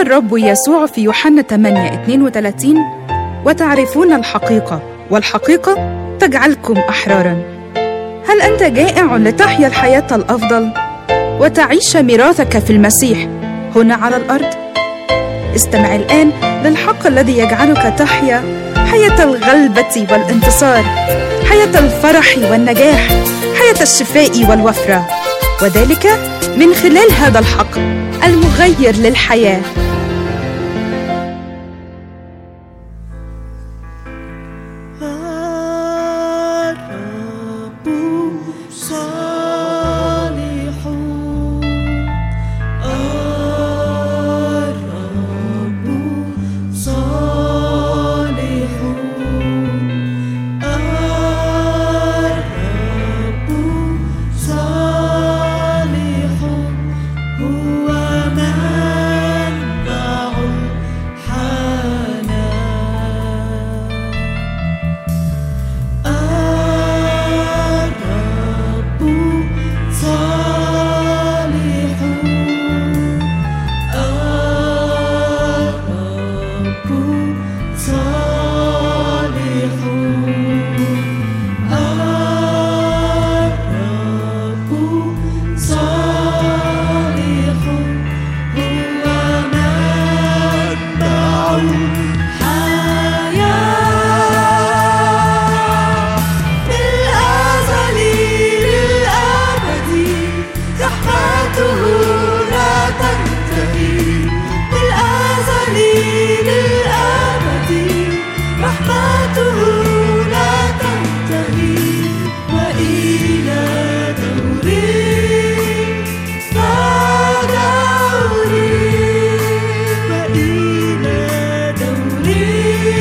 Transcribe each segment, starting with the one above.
الرب يسوع في يوحنا 8 32 وتعرفون الحقيقة والحقيقة تجعلكم أحرارا هل أنت جائع لتحيا الحياة الأفضل وتعيش ميراثك في المسيح هنا على الأرض؟ استمع الآن للحق الذي يجعلك تحيا حياة الغلبة والانتصار حياة الفرح والنجاح حياة الشفاء والوفرة وذلك من خلال هذا الحق المغير للحياه الرب صالح الرب صالح الرب صالح هو منبع الحنان الرب صالح الرب صالح الرب صالح هو منبع الحياة بالأزل للأبد رحمته لا تنتهي بالأزل للأبد رحمته لا تنتهي وإلى دوري فدوري وإلى دوري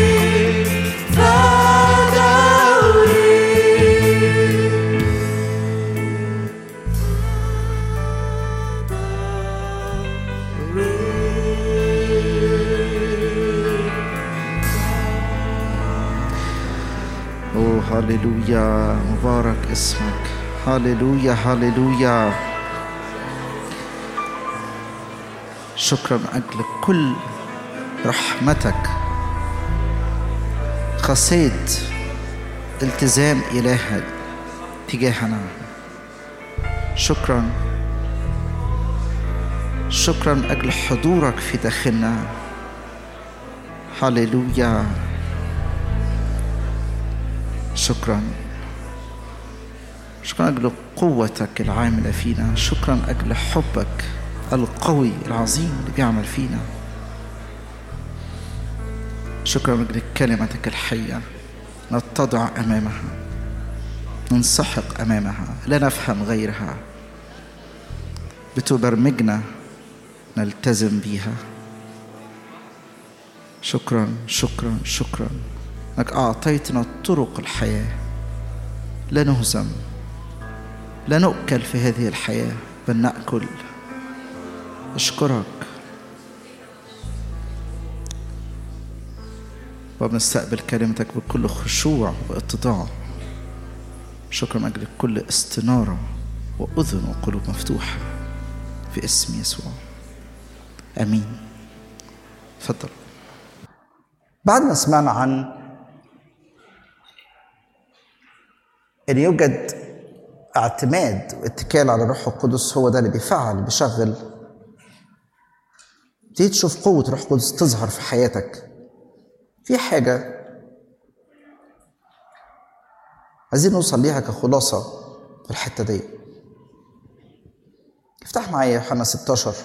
فدوري اوه هللويا مبارك اسمك هللويا هللويا شكرا اجل كل رحمتك خسيت التزام الهك تجاهنا شكرا شكرا اجل حضورك في داخلنا هللويا شكرا شكرا أجل قوتك العاملة فينا شكرا أجل حبك القوي العظيم اللي بيعمل فينا شكرا أجل كلمتك الحية نتضع أمامها ننسحق أمامها لا نفهم غيرها بتبرمجنا نلتزم بيها شكرا شكرا شكرا انك اعطيتنا طرق الحياه لا نهزم لا نؤكل في هذه الحياه بل ناكل اشكرك وبنستقبل كلمتك بكل خشوع واتضاع شكرا من اجل كل استناره واذن وقلوب مفتوحه في اسم يسوع امين تفضل بعد ما سمعنا عن ان يوجد اعتماد واتكال على الروح القدس هو ده اللي بيفعل بيشغل تيجي تشوف قوة الروح القدس تظهر في حياتك في حاجة عايزين نوصل ليها كخلاصة في الحتة دي افتح معايا يوحنا 16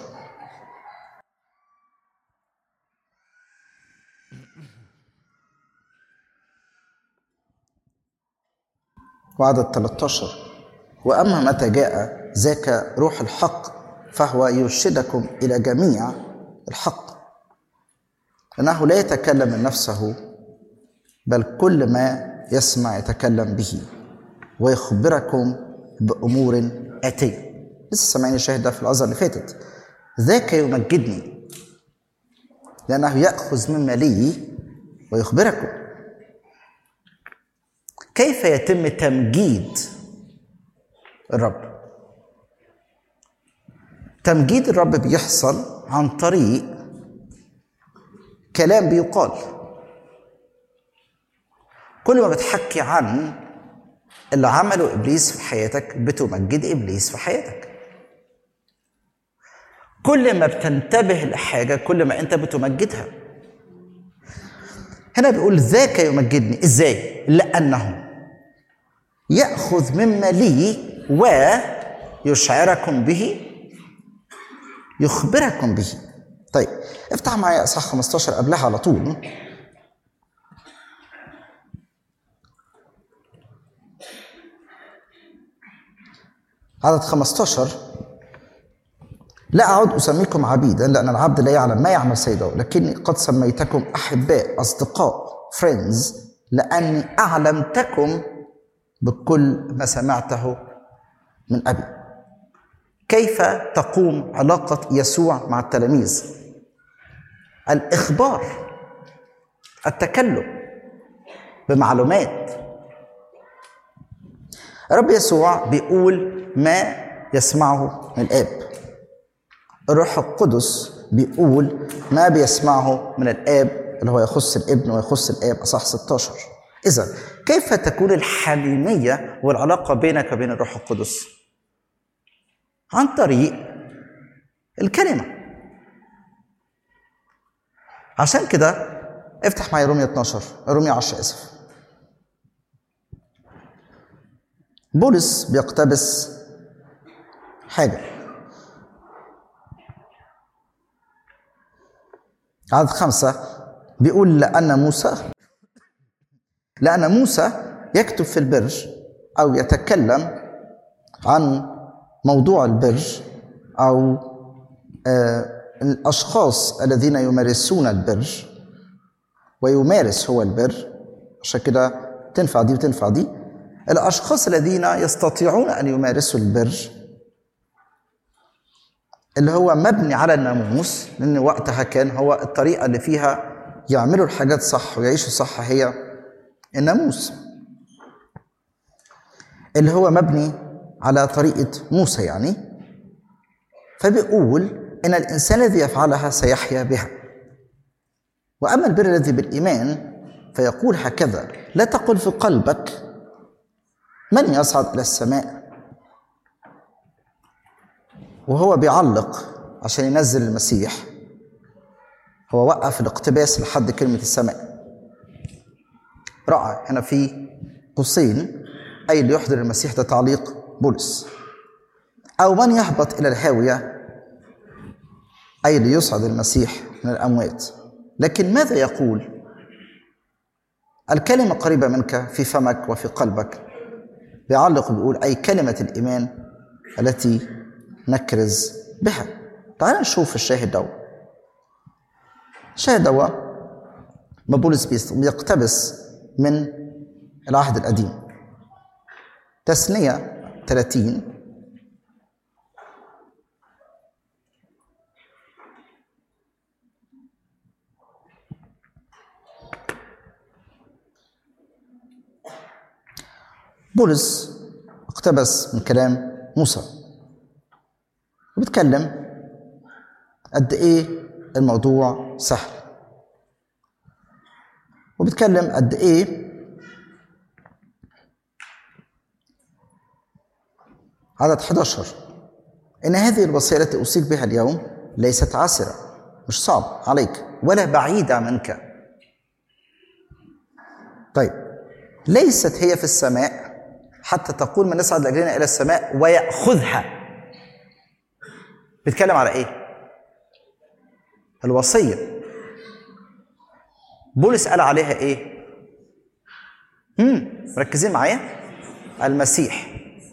وعدد 13 وأما متى جاء ذاك روح الحق فهو يرشدكم إلى جميع الحق أنه لا يتكلم من نفسه بل كل ما يسمع يتكلم به ويخبركم بأمور آتية لسه سامعين الشاهد ده في الأزهر اللي فاتت ذاك يمجدني لأنه يأخذ مما لي ويخبركم كيف يتم تمجيد الرب تمجيد الرب بيحصل عن طريق كلام بيقال كل ما بتحكي عن اللي عمله ابليس في حياتك بتمجد ابليس في حياتك كل ما بتنتبه لحاجه كل ما انت بتمجدها هنا بيقول ذاك يمجدني ازاي لانه ياخذ مما لي ويشعركم به يخبركم به طيب افتح معايا اصحاح 15 قبلها على طول عدد 15 لا أعد أسميكم عبيدا لأن العبد لا يعلم ما يعمل سيده لكني قد سميتكم أحباء أصدقاء friends لأني أعلمتكم بكل ما سمعته من أبي كيف تقوم علاقة يسوع مع التلاميذ الإخبار التكلم بمعلومات الرب يسوع بيقول ما يسمعه من الآب الروح القدس بيقول ما بيسمعه من الآب اللي هو يخص الابن ويخص الآب أصح 16 إذا كيف تكون الحميمية والعلاقة بينك وبين الروح القدس؟ عن طريق الكلمة عشان كده افتح معايا رومية 12 رومية 10 اسف بولس بيقتبس حاجة عدد خمسة بيقول لأن موسى لأن موسى يكتب في البر أو يتكلم عن موضوع البر أو آه الأشخاص الذين يمارسون البر ويمارس هو البر عشان كده تنفع دي وتنفع دي الأشخاص الذين يستطيعون أن يمارسوا البر اللي هو مبني على الناموس لأن وقتها كان هو الطريقة اللي فيها يعملوا الحاجات صح ويعيشوا صح هي الناموس اللي هو مبني على طريقة موسى يعني فبيقول إن الإنسان الذي يفعلها سيحيا بها وأما البر الذي بالإيمان فيقول هكذا لا تقل في قلبك من يصعد إلى السماء وهو بيعلق عشان ينزل المسيح هو وقف الاقتباس لحد كلمة السماء رائع هنا في قوسين أي اللي يحضر المسيح ده تعليق بولس أو من يهبط إلى الهاوية أي اللي يصعد المسيح من الأموات لكن ماذا يقول الكلمة قريبة منك في فمك وفي قلبك بيعلق بيقول أي كلمة الإيمان التي نكرز بها تعال نشوف الشاهد دو الشاهد دو ما بولس بيقتبس من العهد القديم تثنية 30 بولس اقتبس من كلام موسى وبيتكلم قد ايه الموضوع سهل وبيتكلم قد ايه عدد 11 ان هذه الوصيه التي اوصيك بها اليوم ليست عسره مش صعب عليك ولا بعيده منك طيب ليست هي في السماء حتى تقول من يصعد لاجلنا الى السماء وياخذها بيتكلم على ايه الوصيه بولس قال عليها ايه امم مركزين معايا المسيح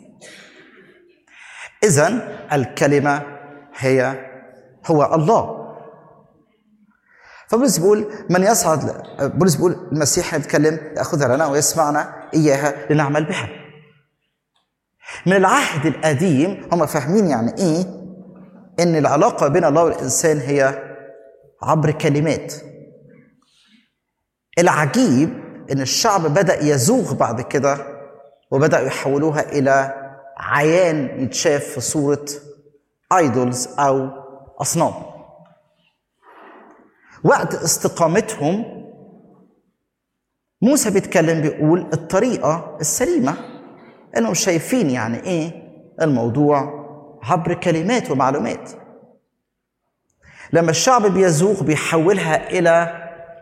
اذا الكلمه هي هو الله فبولس بيقول من يصعد بولس بيقول المسيح يتكلم ياخذها لنا ويسمعنا اياها لنعمل بها من العهد القديم هم فاهمين يعني ايه ان العلاقه بين الله والانسان هي عبر كلمات العجيب ان الشعب بدا يزوغ بعد كده وبداوا يحولوها الى عيان يتشاف في صوره ايدولز او اصنام وقت استقامتهم موسى بيتكلم بيقول الطريقة السليمة انهم شايفين يعني ايه الموضوع عبر كلمات ومعلومات لما الشعب بيزوغ بيحولها الى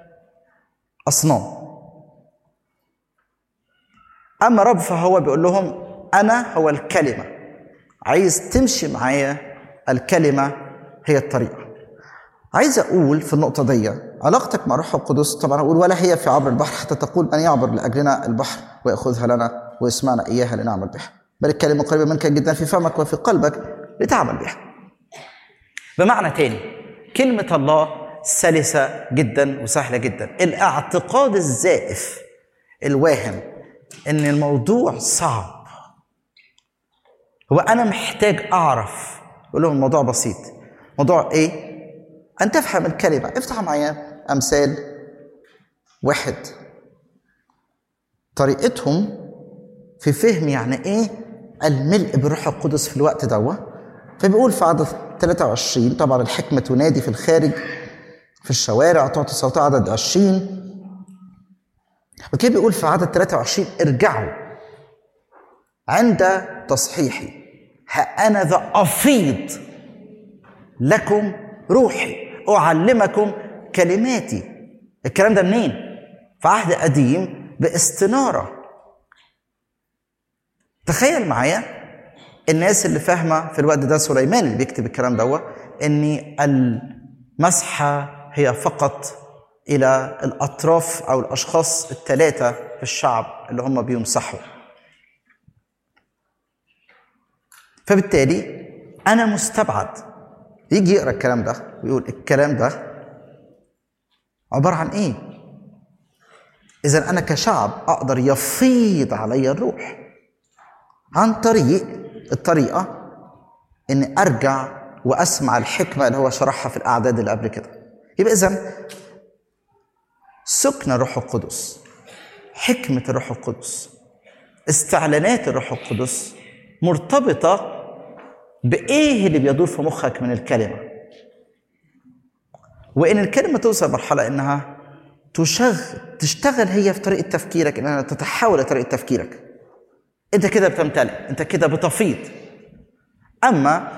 اصنام اما رب فهو بيقول لهم انا هو الكلمه عايز تمشي معايا الكلمه هي الطريقه عايز اقول في النقطه دي علاقتك مع روح القدس طبعا اقول ولا هي في عبر البحر حتى تقول من يعبر لاجلنا البحر وياخذها لنا ويسمعنا اياها لنعمل بها بل الكلمه قريبه منك جدا في فمك وفي قلبك لتعمل بها بمعنى تاني كلمه الله سلسه جدا وسهله جدا الاعتقاد الزائف الواهم ان الموضوع صعب هو انا محتاج اعرف اقول لهم الموضوع بسيط موضوع ايه ان تفهم الكلمه افتح معايا امثال واحد طريقتهم في فهم يعني ايه الملء بالروح القدس في الوقت دوا فبيقول في عدد 23 طبعا الحكمه تنادي في الخارج في الشوارع تعطي صوتها عدد 20 وكده بيقول في عدد 23 ارجعوا عند تصحيحي ها انا ذا افيض لكم روحي اعلمكم كلماتي الكلام ده منين في عهد قديم باستناره تخيل معايا الناس اللي فاهمه في الوقت ده سليمان اللي بيكتب الكلام دوت ان المسحه هي فقط الى الاطراف او الاشخاص الثلاثه في الشعب اللي هم بيمسحوا فبالتالي انا مستبعد يجي يقرا الكلام ده ويقول الكلام ده عباره عن ايه اذا انا كشعب اقدر يفيض علي الروح عن طريق الطريقه اني ارجع واسمع الحكمه اللي هو شرحها في الاعداد اللي قبل كده يبقى اذا سكن الروح القدس حكمه الروح القدس استعلانات الروح القدس مرتبطه بايه اللي بيدور في مخك من الكلمه وان الكلمه توصل مرحله انها تشغل تشتغل هي في طريقه تفكيرك انها تتحول لطريقه تفكيرك انت كده بتمتلئ انت كده بتفيض اما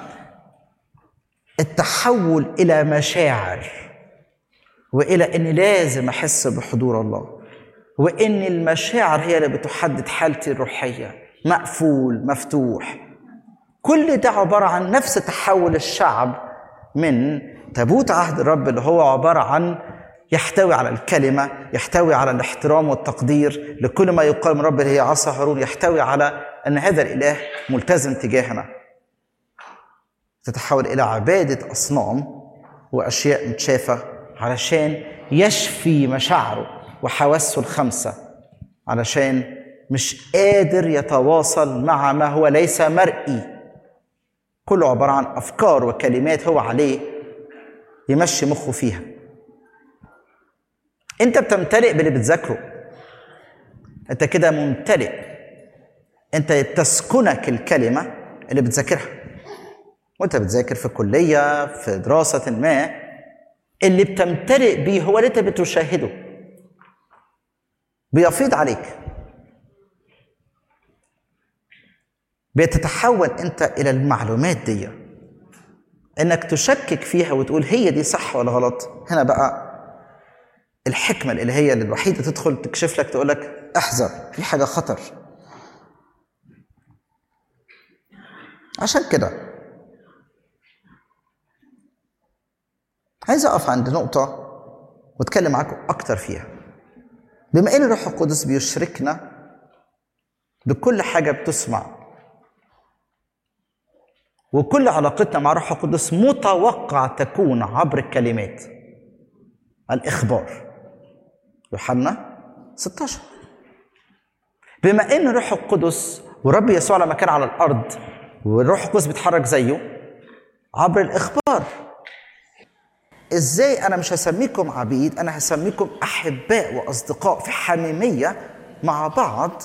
التحول الى مشاعر والى اني لازم احس بحضور الله وان المشاعر هي اللي بتحدد حالتي الروحيه مقفول مفتوح كل ده عباره عن نفس تحول الشعب من تابوت عهد الرب اللي هو عباره عن يحتوي على الكلمه يحتوي على الاحترام والتقدير لكل ما يقال من رب اللي هي عصا هارون يحتوي على ان هذا الاله ملتزم تجاهنا تتحول الى عباده اصنام واشياء متشافه علشان يشفي مشاعره وحواسه الخمسه علشان مش قادر يتواصل مع ما هو ليس مرئي كله عباره عن افكار وكلمات هو عليه يمشي مخه فيها انت بتمتلئ باللي بتذاكره انت كده ممتلئ انت تسكنك الكلمه اللي بتذاكرها وانت بتذاكر في كليه في دراسه ما اللي بتمتلئ بيه هو اللي انت بتشاهده بيفيض عليك بتتحول انت الى المعلومات دي انك تشكك فيها وتقول هي دي صح ولا غلط هنا بقى الحكمه الالهيه اللي الوحيده تدخل تكشف لك تقول لك احذر في حاجه خطر عشان كده عايز اقف عند نقطه واتكلم معاكم اكتر فيها بما ان الروح القدس بيشركنا بكل حاجه بتسمع وكل علاقتنا مع الروح القدس متوقع تكون عبر الكلمات الإخبار يوحنا 16 بما ان الروح القدس ورب يسوع لما كان على الارض والروح القدس بيتحرك زيه عبر الاخبار ازاي انا مش هسميكم عبيد انا هسميكم احباء واصدقاء في حميميه مع بعض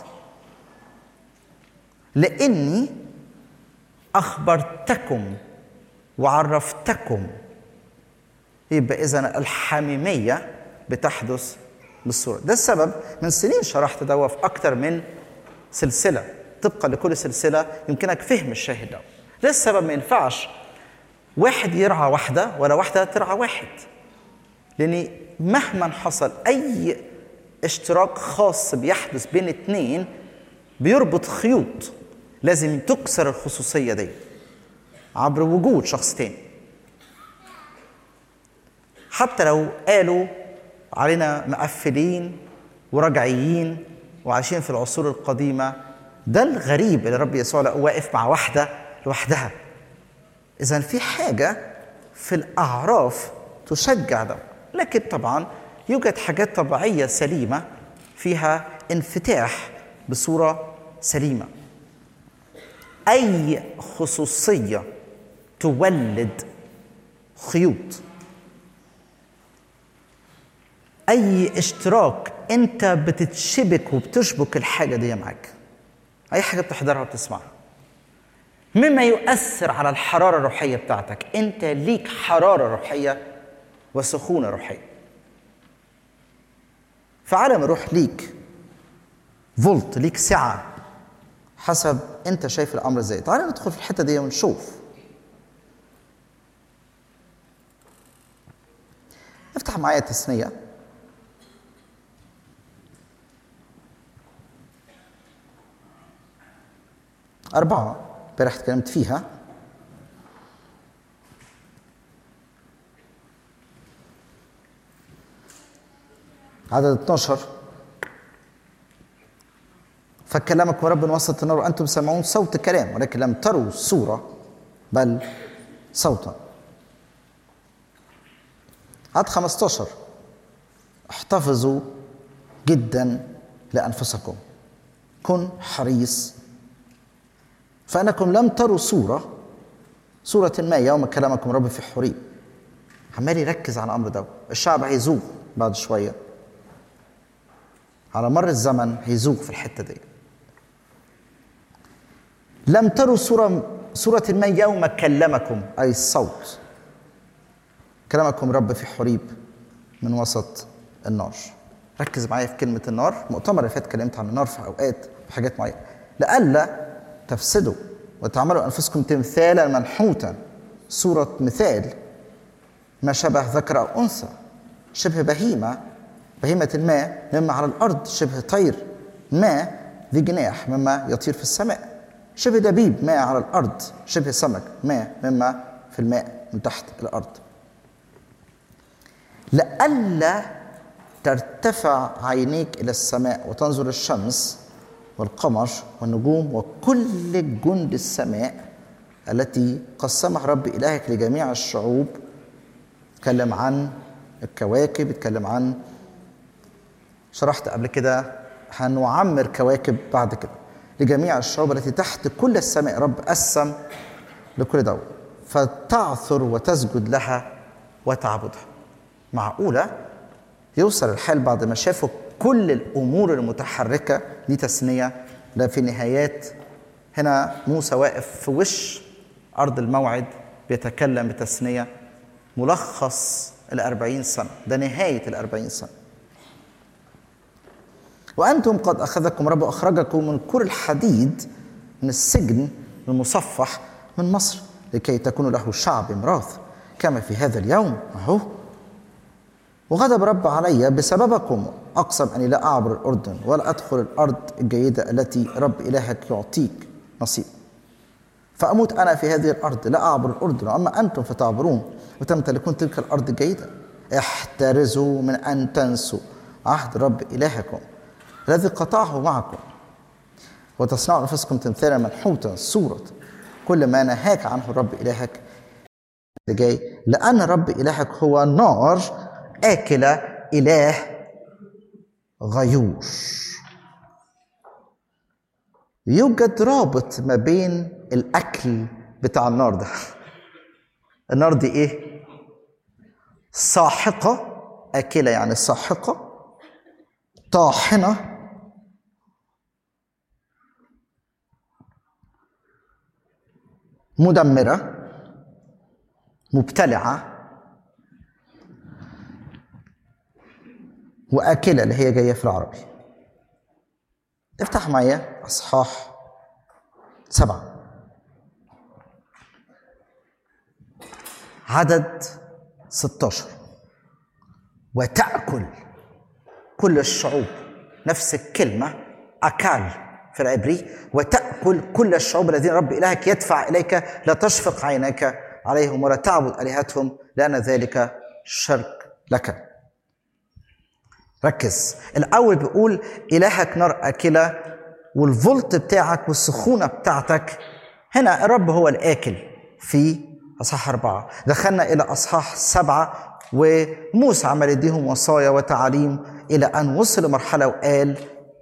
لاني اخبرتكم وعرفتكم يبقى اذا الحميميه بتحدث بالصوره ده السبب من سنين شرحت دوا في اكتر من سلسله طبقا لكل سلسله يمكنك فهم الشاهد ده ده السبب ما ينفعش واحد يرعى واحده ولا واحده ترعى واحد لان مهما حصل اي اشتراك خاص بيحدث بين اتنين بيربط خيوط لازم تكسر الخصوصيه دي عبر وجود شخص تاني حتى لو قالوا علينا مقفلين ورجعيين وعايشين في العصور القديمة ده الغريب اللي رب يسوع لقوه واقف مع واحدة لوحدها إذا في حاجة في الأعراف تشجع ده لكن طبعا يوجد حاجات طبيعية سليمة فيها انفتاح بصورة سليمة أي خصوصية تولد خيوط اي اشتراك انت بتتشبك وبتشبك الحاجه دي معاك اي حاجه بتحضرها وبتسمعها مما يؤثر على الحراره الروحيه بتاعتك انت ليك حراره روحيه وسخونه روحيه في عالم الروح ليك فولت ليك سعه حسب انت شايف الامر ازاي تعال ندخل في الحته دي ونشوف افتح معايا تسنيه أربعة امبارح اتكلمت فيها عدد 12 فكلمكم رب من وسط النار وأنتم سمعون صوت كلام ولكن لم تروا الصورة بل صوتا عدد 15 احتفظوا جدا لأنفسكم كن حريص فانكم لم تروا صوره صوره ما يوم كلامكم رب في حريب عمال يركز على الامر ده الشعب هيزوغ بعد شويه على مر الزمن هيزوغ في الحته دي لم تروا صوره صوره ما يوم كلمكم اي الصوت كلامكم رب في حريب من وسط النار ركز معايا في كلمه النار المؤتمر اللي فات اتكلمت عن النار في اوقات وحاجات معينه لئلا تفسدوا وتعملوا انفسكم تمثالا منحوتا صوره مثال ما شبه ذكر او انثى شبه بهيمه بهيمه الماء مما على الارض شبه طير ما ذي جناح مما يطير في السماء شبه دبيب ماء على الارض شبه سمك ماء مما في الماء من تحت الارض لئلا ترتفع عينيك الى السماء وتنظر الشمس والقمر والنجوم وكل جند السماء التي قسمها رب إلهك لجميع الشعوب اتكلم عن الكواكب اتكلم عن شرحت قبل كده هنعمر كواكب بعد كده لجميع الشعوب التي تحت كل السماء رب قسم لكل دولة فتعثر وتسجد لها وتعبدها معقولة يوصل الحال بعد ما شافوا كل الامور المتحركه دي تثنيه لا في نهايات هنا موسى واقف في وش ارض الموعد بيتكلم بتثنيه ملخص الأربعين سنة ده نهاية الأربعين سنة وأنتم قد أخذكم رب أخرجكم من كر الحديد من السجن المصفح من مصر لكي تكونوا له شعب ميراث كما في هذا اليوم أهو وغضب رب علي بسببكم أقسم أني لا أعبر الأردن ولا أدخل الأرض الجيدة التي رب إلهك يعطيك نصيب فأموت أنا في هذه الأرض لا أعبر الأردن وأما أنتم فتعبرون وتمتلكون تلك الأرض الجيدة احترزوا من أن تنسوا عهد رب إلهكم الذي قطعه معكم وتصنعوا أنفسكم تمثالا منحوتا صورة كل ما نهاك عنه الرب إلهك جاي لأن رب إلهك هو نار آكلة إله غيور يوجد رابط ما بين الأكل بتاع النار ده النار دي إيه؟ ساحقة آكلة يعني ساحقة طاحنة مدمرة مبتلعة وآكلة اللي هي جاية في العربي افتح معايا أصحاح سبعة عدد 16 وتأكل كل الشعوب نفس الكلمة أكال في العبري وتأكل كل الشعوب الذين رب إلهك يدفع إليك لا تشفق عينك عليهم ولا تعبد آلهتهم لأن ذلك شرك لك ركز الأول بيقول إلهك نار أكلة والفولت بتاعك والسخونة بتاعتك هنا الرب هو الآكل في أصحاح أربعة دخلنا إلى أصحاح سبعة وموسى عمل يديهم وصايا وتعاليم إلى أن وصل لمرحلة وقال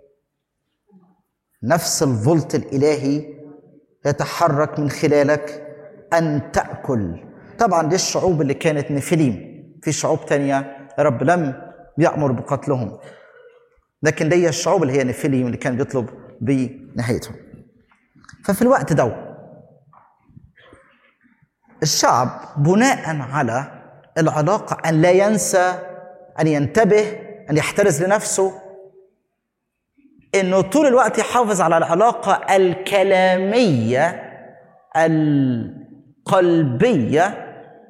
نفس الفولت الإلهي يتحرك من خلالك أن تأكل طبعا دي الشعوب اللي كانت نفليم في شعوب تانية رب لم يأمر بقتلهم لكن دي الشعوب اللي هي نفليم اللي كان بيطلب بنهايتهم ففي الوقت ده الشعب بناء على العلاقة أن لا ينسى أن ينتبه أن يحترز لنفسه انه طول الوقت يحافظ على العلاقه الكلاميه القلبيه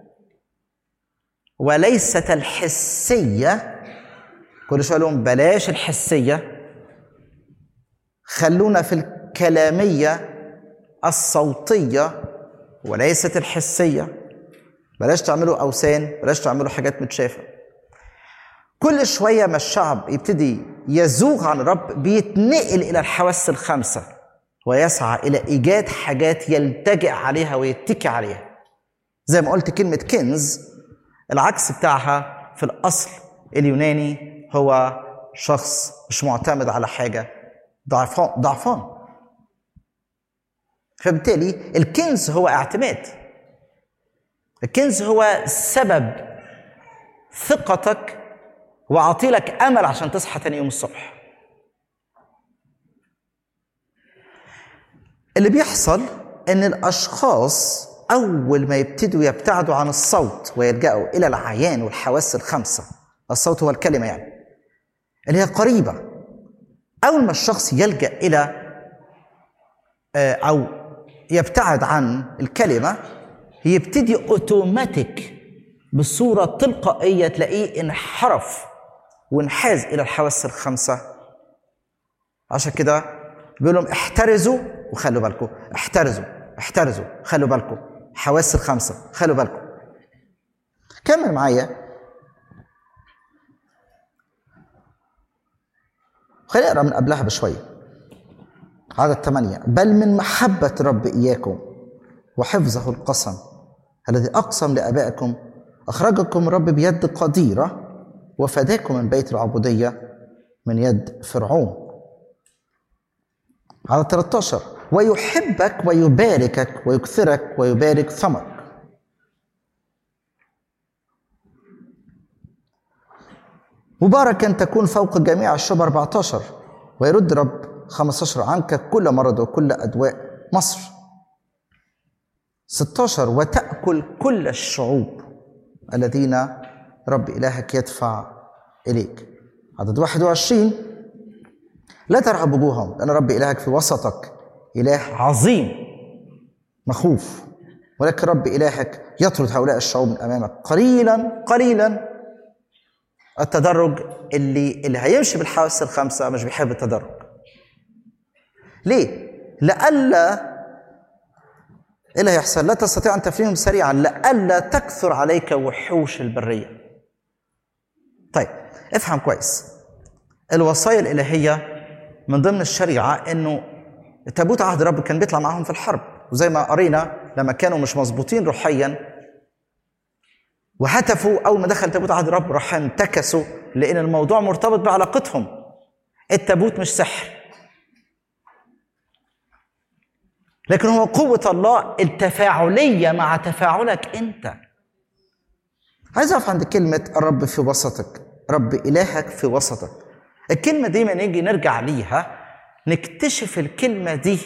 وليست الحسيه كل شويه لهم بلاش الحسيه خلونا في الكلاميه الصوتيه وليست الحسيه بلاش تعملوا اوثان بلاش تعملوا حاجات متشافه كل شويه ما الشعب يبتدي يزوغ عن الرب بيتنقل الى الحواس الخمسه ويسعى الى ايجاد حاجات يلتجئ عليها ويتكي عليها زي ما قلت كلمه كنز العكس بتاعها في الاصل اليوناني هو شخص مش معتمد على حاجه ضعفان ضعفان فبالتالي الكنز هو اعتماد الكنز هو سبب ثقتك واعطي لك امل عشان تصحى تاني يوم الصبح اللي بيحصل ان الاشخاص اول ما يبتدوا يبتعدوا عن الصوت ويلجأوا الى العيان والحواس الخمسه الصوت هو الكلمه يعني اللي هي قريبه اول ما الشخص يلجأ الى آه، او يبتعد عن الكلمه يبتدي اوتوماتيك بصوره تلقائيه تلاقيه انحرف وانحاز الى الحواس الخمسه عشان كده بيقول لهم احترزوا وخلوا بالكم احترزوا احترزوا خلوا بالكم حواس الخمسه خلوا بالكم كمل معايا خلينا نقرا من قبلها بشويه عدد ثمانية بل من محبة الرب إياكم وحفظه القسم الذي أقسم لآبائكم أخرجكم الرب بيد قديرة وفداكم من بيت العبودية من يد فرعون على 13 ويحبك ويباركك ويكثرك ويبارك ثمرك مبارك أن تكون فوق جميع الشعب 14 ويرد رب 15 عنك كل مرض وكل أدواء مصر 16 وتأكل كل الشعوب الذين رب إلهك يدفع إليك عدد 21 لا ترهب وجوههم لأن رب إلهك في وسطك إله عظيم مخوف ولكن رب إلهك يطرد هؤلاء الشعوب من أمامك قليلا قليلا التدرج اللي اللي هيمشي بالحواس الخمسة مش بيحب التدرج ليه؟ لئلا ايه اللي هيحصل؟ لا تستطيع ان تفنيهم سريعا لئلا تكثر عليك وحوش البريه. طيب افهم كويس. الوصايا الالهيه من ضمن الشريعه انه تابوت عهد الرب كان بيطلع معاهم في الحرب وزي ما قرينا لما كانوا مش مظبوطين روحيا وهتفوا اول ما دخل تابوت عهد الرب راح انتكسوا لان الموضوع مرتبط بعلاقتهم. التابوت مش سحر لكن هو قوة الله التفاعلية مع تفاعلك أنت عايز أقف عند كلمة الرب في وسطك رب إلهك في وسطك الكلمة دي ما نيجي نرجع ليها نكتشف الكلمة دي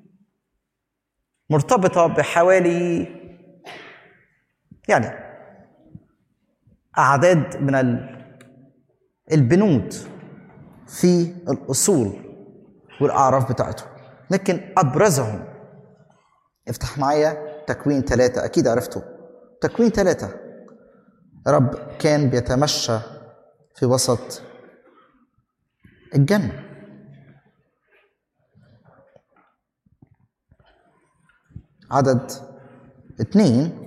مرتبطة بحوالي يعني أعداد من البنود في الأصول والأعراف بتاعتهم لكن أبرزهم افتح معايا تكوين ثلاثة أكيد عرفته تكوين ثلاثة رب كان بيتمشى في وسط الجنة عدد اثنين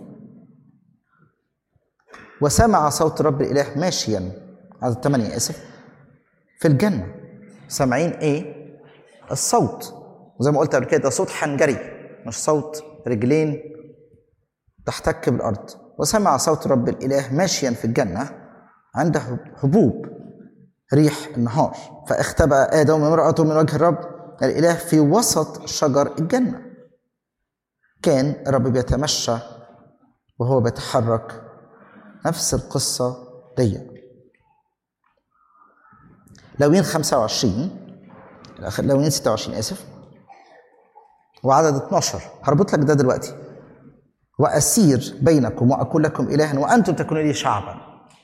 وسمع صوت رب الإله ماشيا عدد ثمانية آسف في الجنة سامعين إيه؟ الصوت وزي ما قلت قبل كده ده صوت حنجري مش صوت رجلين تحتك بالأرض وسمع صوت رب الإله ماشيا في الجنة عند هبوب ريح النهار فاختبأ آدم وامرأته من وجه الرب الإله في وسط شجر الجنة كان الرب بيتمشى وهو بيتحرك نفس القصة دي لوين 25 لوين 26 آسف وعدد 12 هربط لك ده دلوقتي وأسير بينكم وأكون لكم إلها وأنتم تكونوا لي شعبا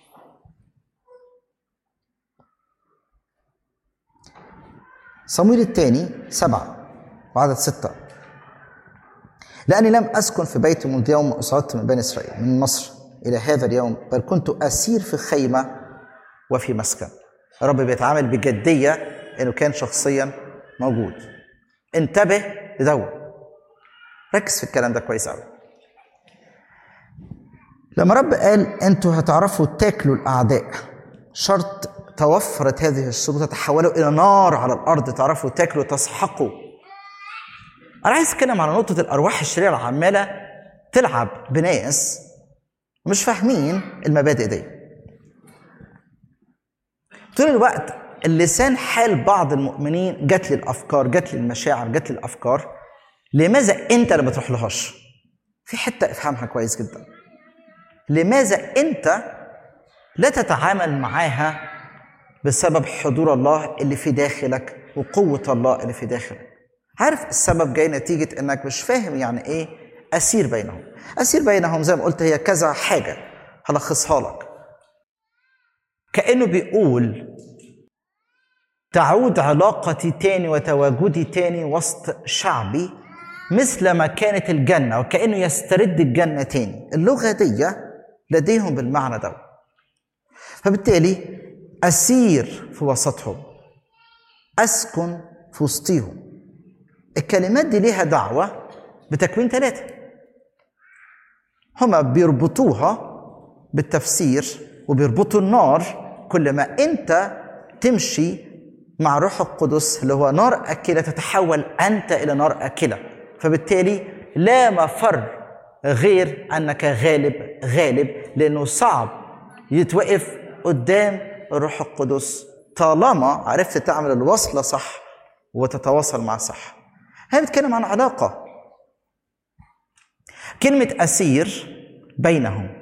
صمويل الثاني سبعة وعدد ستة لأني لم أسكن في بيت منذ يوم أصعدت من بني إسرائيل من مصر إلى هذا اليوم بل كنت أسير في خيمة وفي مسكن الرب بيتعامل بجدية إنه كان شخصيا موجود انتبه لدوت ركز في الكلام ده كويس قوي لما رب قال انتوا هتعرفوا تاكلوا الاعداء شرط توفرت هذه الشروط تتحولوا الى نار على الارض تعرفوا تاكلوا تسحقوا انا عايز اتكلم على نقطه الارواح الشريره اللي عماله تلعب بناس مش فاهمين المبادئ دي طول الوقت اللسان حال بعض المؤمنين جات لي الافكار جات لي المشاعر جات لي الافكار لماذا انت اللي ما تروحلهاش في حته افهمها كويس جدا لماذا انت لا تتعامل معاها بسبب حضور الله اللي في داخلك وقوة الله اللي في داخلك عارف السبب جاي نتيجة انك مش فاهم يعني ايه اسير بينهم اسير بينهم زي ما قلت هي كذا حاجة هلخصها لك كأنه بيقول تعود علاقتي تاني وتواجدي تاني وسط شعبي مثل ما كانت الجنة وكأنه يسترد الجنة تاني اللغة دي لديهم بالمعنى ده فبالتالي أسير في وسطهم أسكن في وسطهم الكلمات دي ليها دعوة بتكوين ثلاثة هما بيربطوها بالتفسير وبيربطوا النار كل ما أنت تمشي مع روح القدس اللي هو نار أكلة تتحول أنت إلى نار أكلة فبالتالي لا مفر غير أنك غالب غالب لأنه صعب يتوقف قدام الروح القدس طالما عرفت تعمل الوصلة صح وتتواصل مع صح هي بتتكلم عن علاقة كلمة أسير بينهم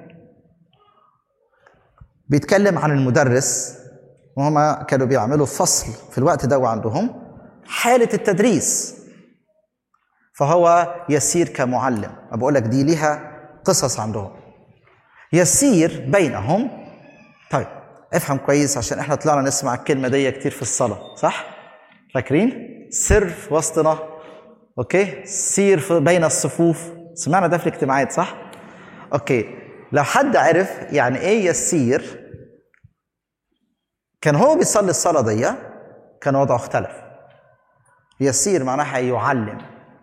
بيتكلم عن المدرس وهما كانوا بيعملوا فصل في الوقت ده عندهم حالة التدريس فهو يسير كمعلم بقول لك دي ليها قصص عندهم يسير بينهم طيب افهم كويس عشان احنا طلعنا نسمع الكلمه دي كتير في الصلاه صح فاكرين سر في وسطنا اوكي سير في بين الصفوف سمعنا ده في الاجتماعات صح اوكي لو حد عرف يعني ايه يسير كان هو بيصلي الصلاه دي كان وضعه اختلف يسير معناها يعلم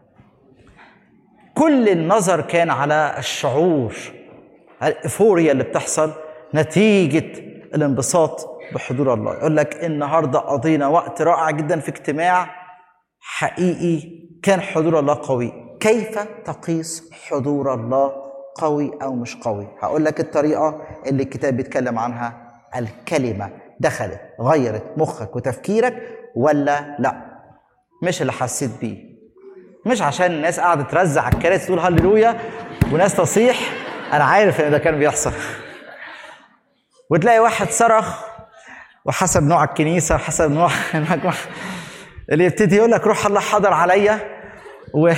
كل النظر كان على الشعور الافوريا اللي بتحصل نتيجه الانبساط بحضور الله يقول لك النهارده قضينا وقت رائع جدا في اجتماع حقيقي كان حضور الله قوي كيف تقيس حضور الله قوي او مش قوي هقول لك الطريقه اللي الكتاب بيتكلم عنها الكلمه دخلت غيرت مخك وتفكيرك ولا لا مش اللي حسيت بيه مش عشان الناس قاعده ترزع على الكراسي تقول هللويا وناس تصيح انا عارف ان ده كان بيحصل وتلاقي واحد صرخ وحسب نوع الكنيسه وحسب نوع المجموعه اللي يبتدي يقول لك روح الله حضر عليا و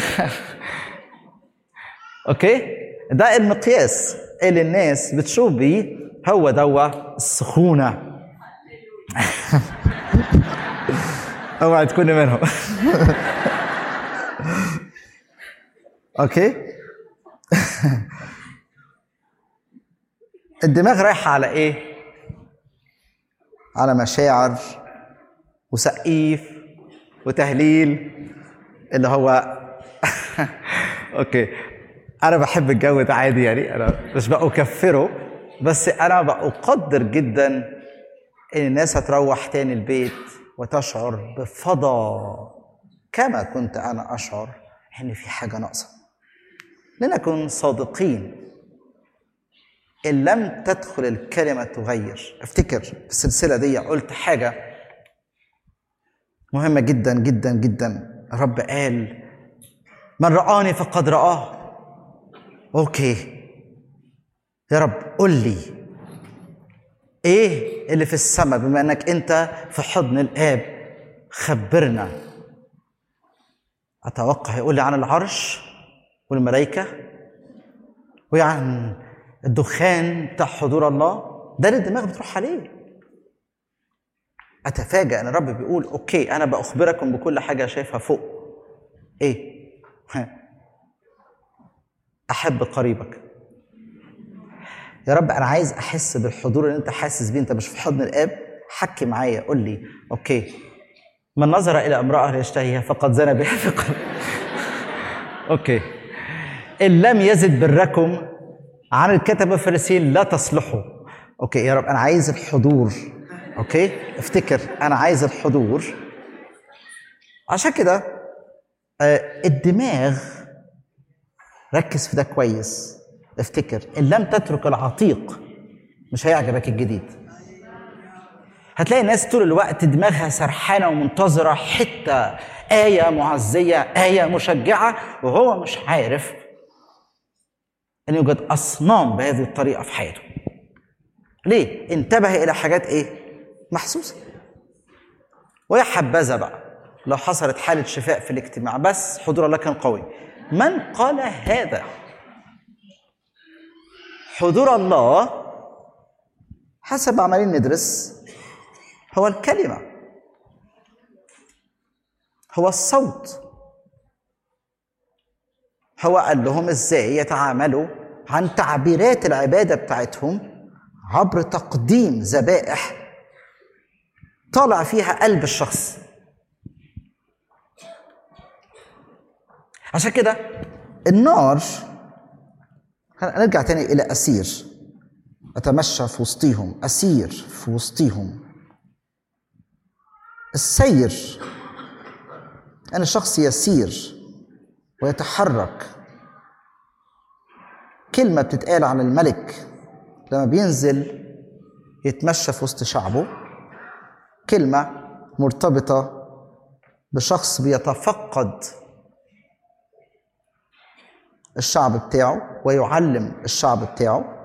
اوكي ده المقياس اللي الناس بتشوف بيه هو دوا السخونه اوعى تكوني منهم اوكي الدماغ رايحه على ايه على مشاعر وسقيف وتهليل اللي هو اوكي انا بحب الجو ده عادي يعني انا مش بأكفره بس انا بقدر جدا ان الناس هتروح تاني البيت وتشعر بفضا كما كنت انا اشعر ان في حاجه ناقصه لنكن صادقين ان لم تدخل الكلمه تغير افتكر في السلسله دي قلت حاجه مهمه جدا جدا جدا الرب قال من رآني فقد رآه اوكي يا رب قل لي ايه اللي في السماء بما انك انت في حضن الاب خبرنا اتوقع يقول لي عن العرش والملائكه وعن الدخان بتاع حضور الله ده اللي الدماغ بتروح عليه اتفاجأ ان الرب بيقول اوكي انا باخبركم بكل حاجه شايفها فوق ايه ها. احب قريبك يا رب انا عايز احس بالحضور اللي انت حاسس بيه انت مش في حضن الاب حكي معايا قول لي اوكي من نظر الى امراه ليشتهيها فقد زنى بها في قلبه اوكي ان لم يزد بركم عن الكتبه الفريسيين لا تصلحوا اوكي يا رب انا عايز الحضور اوكي افتكر انا عايز الحضور عشان كده آه، الدماغ ركز في ده كويس افتكر ان لم تترك العتيق مش هيعجبك الجديد هتلاقي الناس طول الوقت دماغها سرحانه ومنتظره حته ايه معزيه ايه مشجعه وهو مش عارف ان يوجد اصنام بهذه الطريقه في حياته ليه انتبه الى حاجات ايه محسوسه ويا حبذا بقى لو حصلت حاله شفاء في الاجتماع بس حضور الله كان قوي من قال هذا حضور الله حسب عمالين ندرس هو الكلمة هو الصوت هو قال لهم ازاي يتعاملوا عن تعبيرات العبادة بتاعتهم عبر تقديم ذبائح طالع فيها قلب الشخص عشان كده النار هنرجع تاني إلى أسير أتمشى في وسطيهم أسير في وسطيهم السير أنا شخص يسير ويتحرك كلمة بتتقال عن الملك لما بينزل يتمشى في وسط شعبه كلمة مرتبطة بشخص بيتفقد الشعب بتاعه ويعلم الشعب بتاعه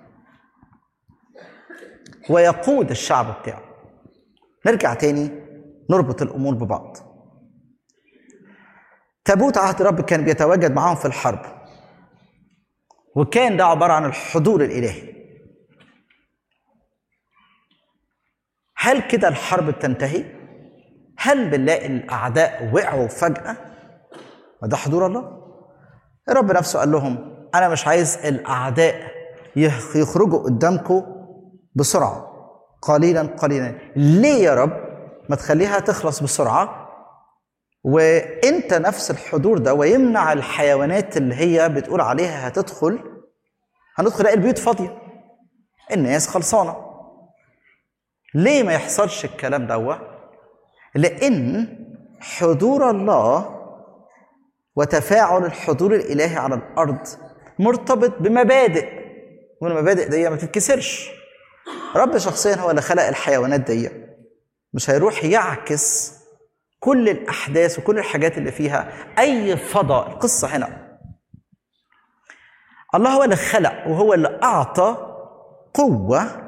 ويقود الشعب بتاعه نرجع تاني نربط الامور ببعض تابوت عهد الرب كان بيتواجد معاهم في الحرب وكان ده عباره عن الحضور الالهي هل كده الحرب بتنتهي هل بنلاقي الاعداء وقعوا فجاه ما ده حضور الله الرب نفسه قال لهم انا مش عايز الاعداء يخ- يخرجوا قدامكم بسرعه قليلا قليلا ليه يا رب ما تخليها تخلص بسرعه وانت نفس الحضور ده ويمنع الحيوانات اللي هي بتقول عليها هتدخل هندخل نلاقي البيوت فاضيه الناس خلصانه ليه ما يحصلش الكلام ده لان حضور الله وتفاعل الحضور الالهي على الارض مرتبط بمبادئ والمبادئ دي ما تتكسرش رب شخصيا هو اللي خلق الحيوانات دي مش هيروح يعكس كل الاحداث وكل الحاجات اللي فيها اي فضاء القصه هنا الله هو اللي خلق وهو اللي اعطى قوه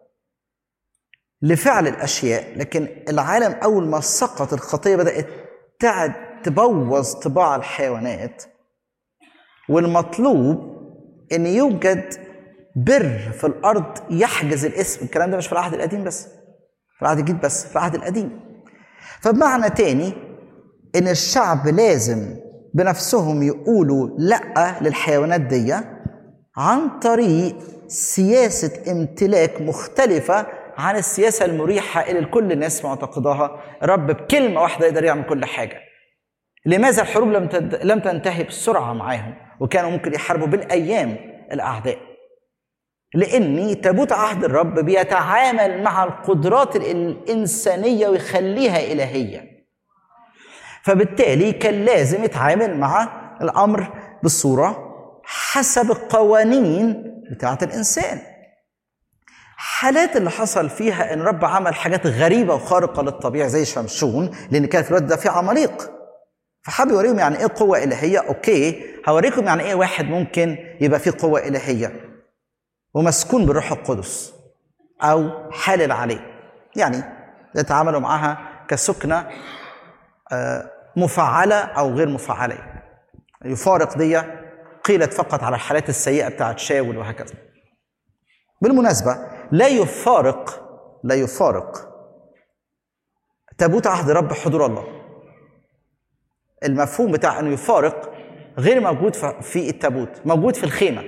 لفعل الاشياء لكن العالم اول ما سقط الخطيه بدات تعد تبوظ طباع الحيوانات والمطلوب ان يوجد بر في الارض يحجز الاسم الكلام ده مش في العهد القديم بس في في العهد الجديد بس في العهد القديم فبمعنى تاني ان الشعب لازم بنفسهم يقولوا لا للحيوانات دي عن طريق سياسة امتلاك مختلفة عن السياسة المريحة اللي كل الناس معتقداها رب بكلمة واحدة يقدر يعمل كل حاجة لماذا الحروب لم تد... لم تنتهي بسرعة معاهم وكانوا ممكن يحاربوا بالأيام الأعداء لأن تابوت عهد الرب بيتعامل مع القدرات الإنسانية ويخليها إلهية فبالتالي كان لازم يتعامل مع الأمر بصورة حسب القوانين بتاعة الإنسان حالات اللي حصل فيها ان رب عمل حاجات غريبه وخارقه للطبيعه زي شمشون لان كان في الوقت ده في عماليق فحب يوريهم يعني ايه قوه الهيه اوكي هوريكم يعني ايه واحد ممكن يبقى فيه قوه الهيه ومسكون بالروح القدس او حالل عليه يعني يتعاملوا معاها كسكنه آه، مفعله او غير مفعله يفارق دي قيلت فقط على الحالات السيئه بتاعت شاول وهكذا بالمناسبه لا يفارق لا يفارق تابوت عهد رب حضور الله المفهوم بتاع انه يفارق غير موجود في التابوت موجود في الخيمه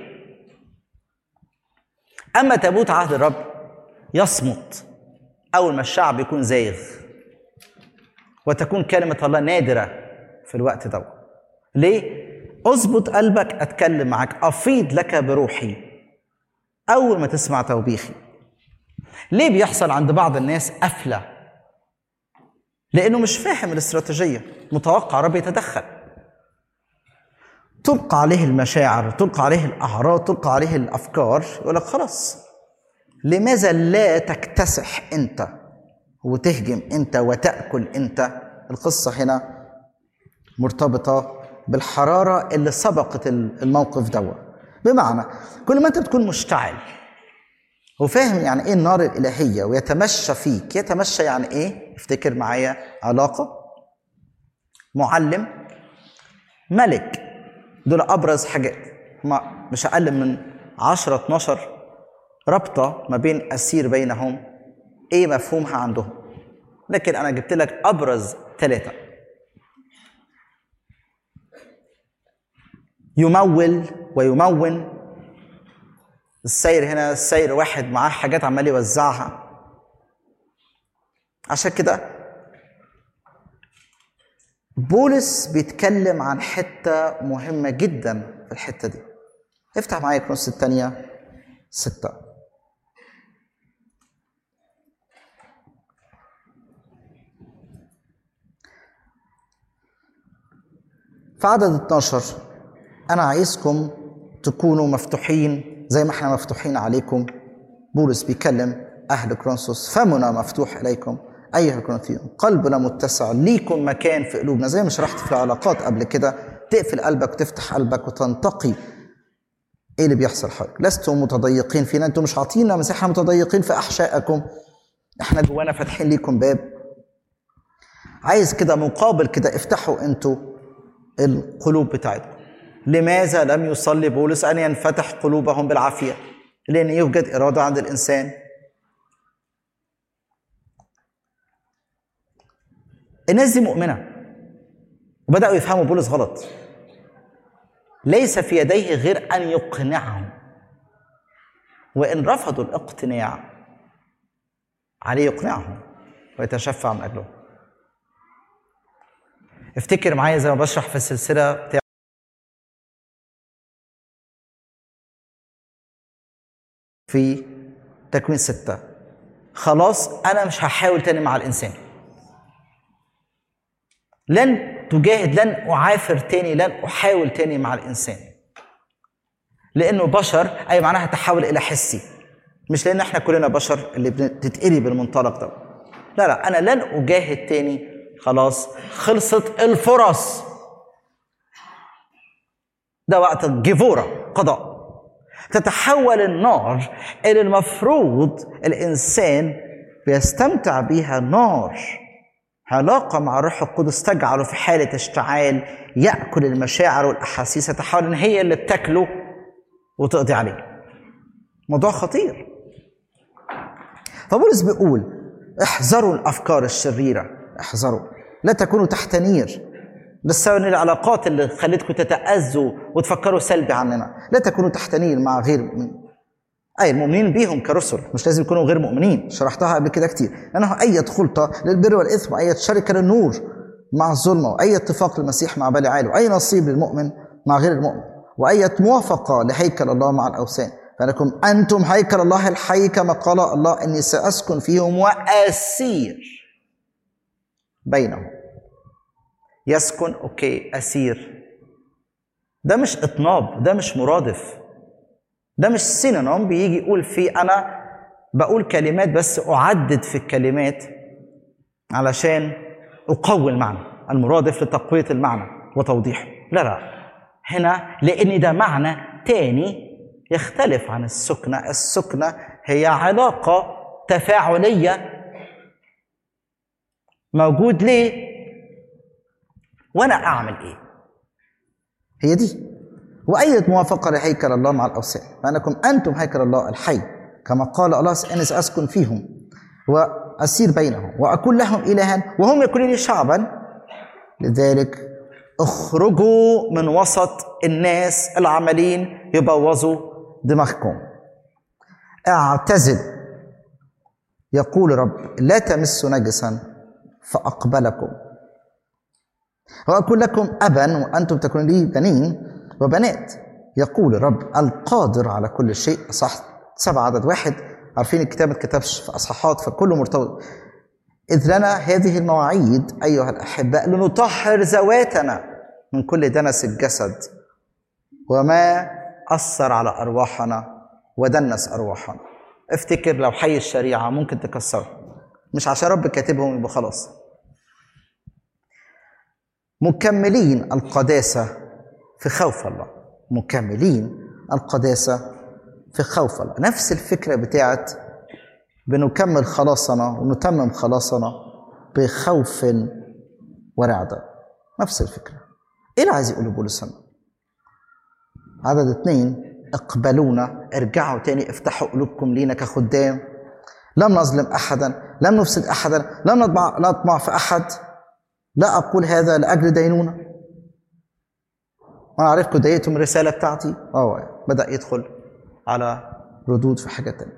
اما تابوت عهد الرب يصمت اول ما الشعب يكون زايغ وتكون كلمه الله نادره في الوقت ده ليه اظبط قلبك اتكلم معاك افيض لك بروحي اول ما تسمع توبيخي ليه بيحصل عند بعض الناس قفله لانه مش فاهم الاستراتيجيه متوقع رب يتدخل تلقى عليه المشاعر تلقى عليه الاعراض تلقى عليه الافكار يقول لك خلاص لماذا لا تكتسح انت وتهجم انت وتاكل انت القصه هنا مرتبطه بالحراره اللي سبقت الموقف دوت بمعنى كل ما انت بتكون مشتعل وفاهم يعني ايه النار الالهيه ويتمشى فيك يتمشى يعني ايه افتكر معايا علاقه معلم ملك دول ابرز حاجات هما مش اقل من 10 12 رابطه ما بين اسير بينهم ايه مفهومها عندهم لكن انا جبت لك ابرز ثلاثه يمول ويمون السير هنا السير واحد معاه حاجات عمال يوزعها عشان كده بولس بيتكلم عن حتة مهمة جدا في الحتة دي افتح معايا كروس الثانية ستة في عدد 12 أنا عايزكم تكونوا مفتوحين زي ما احنا مفتوحين عليكم بولس بيكلم أهل كرونسوس فمنا مفتوح إليكم أيها الكورنثيون قلبنا متسع ليكم مكان في قلوبنا زي ما شرحت في العلاقات قبل كده تقفل قلبك وتفتح قلبك وتنتقي ايه اللي بيحصل حولك لستم متضيقين فينا انتم مش عاطينا مساحه متضيقين في احشائكم احنا جوانا فاتحين ليكم باب عايز كده مقابل كده افتحوا انتوا القلوب بتاعتكم لماذا لم يصلي بولس ان ينفتح قلوبهم بالعافيه لان يوجد اراده عند الانسان الناس دي مؤمنه وبداوا يفهموا بولس غلط ليس في يديه غير ان يقنعهم وان رفضوا الاقتناع عليه يقنعهم ويتشفع من اجلهم افتكر معايا زي ما بشرح في السلسله بتاع في تكوين ستة خلاص أنا مش هحاول تاني مع الإنسان لن تجاهد لن أعافر تاني لن أحاول تاني مع الإنسان لأنه بشر أي معناها تحول إلى حسي مش لأن احنا كلنا بشر اللي بتتقري بالمنطلق ده لا لا أنا لن أجاهد تاني خلاص خلصت الفرص ده وقت الجفورة قضاء تتحول النار اللي المفروض الإنسان بيستمتع بيها نار علاقة مع الروح القدس تجعله في حالة اشتعال يأكل المشاعر والأحاسيس تتحول إن هي اللي بتاكله وتقضي عليه موضوع خطير فبولس بيقول احذروا الافكار الشريره احذروا لا تكونوا تحت نير ده السبب ان العلاقات اللي خلتكم تتأذوا وتفكروا سلبي عننا لا تكونوا تحت نير مع غير مؤمنين اي المؤمنين بيهم كرسل مش لازم يكونوا غير مؤمنين شرحتها قبل كده كتير لانه اي خلطه للبر والاثم واي شركه للنور مع الظلمه واي اتفاق للمسيح مع بليعال واي نصيب للمؤمن مع غير المؤمن واي موافقه لهيكل الله مع الاوثان فانكم انتم هيكل الله الحي كما قال الله اني ساسكن فيهم واسير بينهم يسكن اوكي اسير ده مش اطناب ده مش مرادف ده مش سينونيم بيجي يقول فيه انا بقول كلمات بس اعدد في الكلمات علشان اقوي المعنى المرادف لتقويه المعنى وتوضيحه لا لا هنا لان ده معنى تاني يختلف عن السكنه السكنه هي علاقه تفاعليه موجود ليه وانا اعمل ايه هي دي وأية موافقة لهيكل الله مع الأوثان فأنكم أنتم هيكل الله الحي كما قال الله أني سأسكن فيهم وأسير بينهم وأكون لهم إلها وهم يكونوا لي شعبا لذلك اخرجوا من وسط الناس العمالين يبوظوا دماغكم اعتزل يقول رب لا تمسوا نجسا فأقبلكم وأكون لكم أبا وأنتم تكونوا لي بنين وبنات يقول الرب القادر على كل شيء صح سبعة عدد واحد عارفين الكتاب ما اتكتبش في أصحاحات فكله مرتبط إذ لنا هذه المواعيد أيها الأحباء لنطهر ذواتنا من كل دنس الجسد وما أثر على أرواحنا ودنس أرواحنا افتكر لو حي الشريعة ممكن تكسره مش عشان رب كاتبهم يبقى خلاص مكملين القداسة في خوف الله مكملين القداسة في خوف الله نفس الفكرة بتاعت بنكمل خلاصنا ونتمم خلاصنا بخوف ورعدة نفس الفكرة ايه اللي عايز يقوله بولس هنا؟ عدد اتنين اقبلونا ارجعوا تاني افتحوا قلوبكم لينا كخدام لم نظلم احدا لم نفسد احدا لم نطمع نطمع في احد لا اقول هذا لاجل دينونه وانا عارفكم ضايقتم الرساله بتاعتي اه بدا يدخل على ردود في حاجه تانية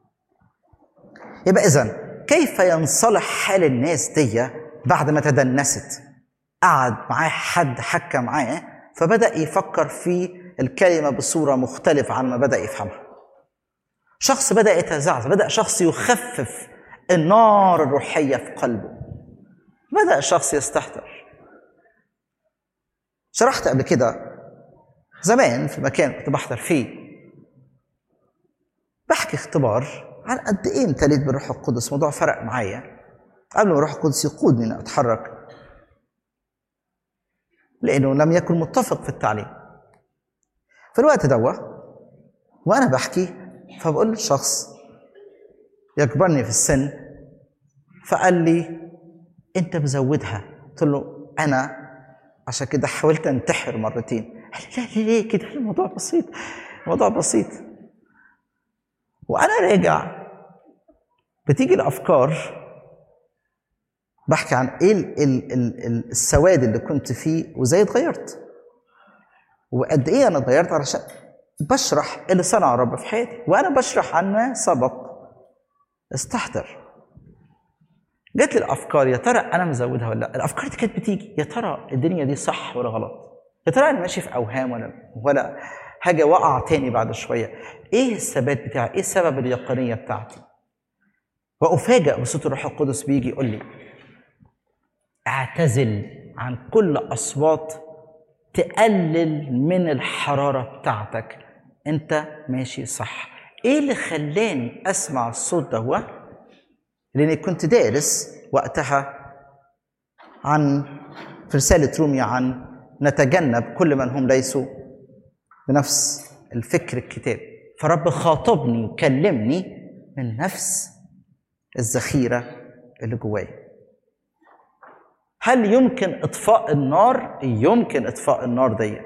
يبقى اذا كيف ينصلح حال الناس دي بعد ما تدنست قعد معاه حد حكى معاه فبدا يفكر في الكلمه بصوره مختلفه عن ما بدا يفهمها شخص بدا يتزعزع بدا شخص يخفف النار الروحيه في قلبه بدا شخص يستهتر شرحت قبل كده زمان في مكان كنت بحضر فيه بحكي اختبار عن قد ايه امتليت بالروح القدس موضوع فرق معايا قبل ما الروح القدس يقودني اني اتحرك لانه لم يكن متفق في التعليم في الوقت دوا وانا بحكي فبقول للشخص يكبرني في السن فقال لي انت مزودها قلت له انا عشان كده حاولت انتحر مرتين قال لي لا ليه ليه كده الموضوع بسيط الموضوع بسيط وانا راجع بتيجي الافكار بحكي عن ايه ال ال ال ال السواد اللي كنت فيه وازاي اتغيرت وقد ايه انا اتغيرت علشان بشرح اللي صنع الرب في حياتي وانا بشرح عن ما سبق استحضر جت لي الافكار يا ترى انا مزودها ولا لا الافكار دي كانت بتيجي يا ترى الدنيا دي صح ولا غلط يا ترى انا ماشي في اوهام ولا ولا حاجه وقع تاني بعد شويه ايه الثبات بتاعي ايه السبب اليقينيه بتاعتي وافاجئ بصوت الروح القدس بيجي يقول لي اعتزل عن كل اصوات تقلل من الحراره بتاعتك انت ماشي صح ايه اللي خلاني اسمع الصوت ده هو لاني كنت دارس وقتها عن في رساله روميا عن نتجنب كل من هم ليسوا بنفس الفكر الكتاب فرب خاطبني وكلمني من نفس الذخيره اللي جوايا هل يمكن اطفاء النار يمكن اطفاء النار دي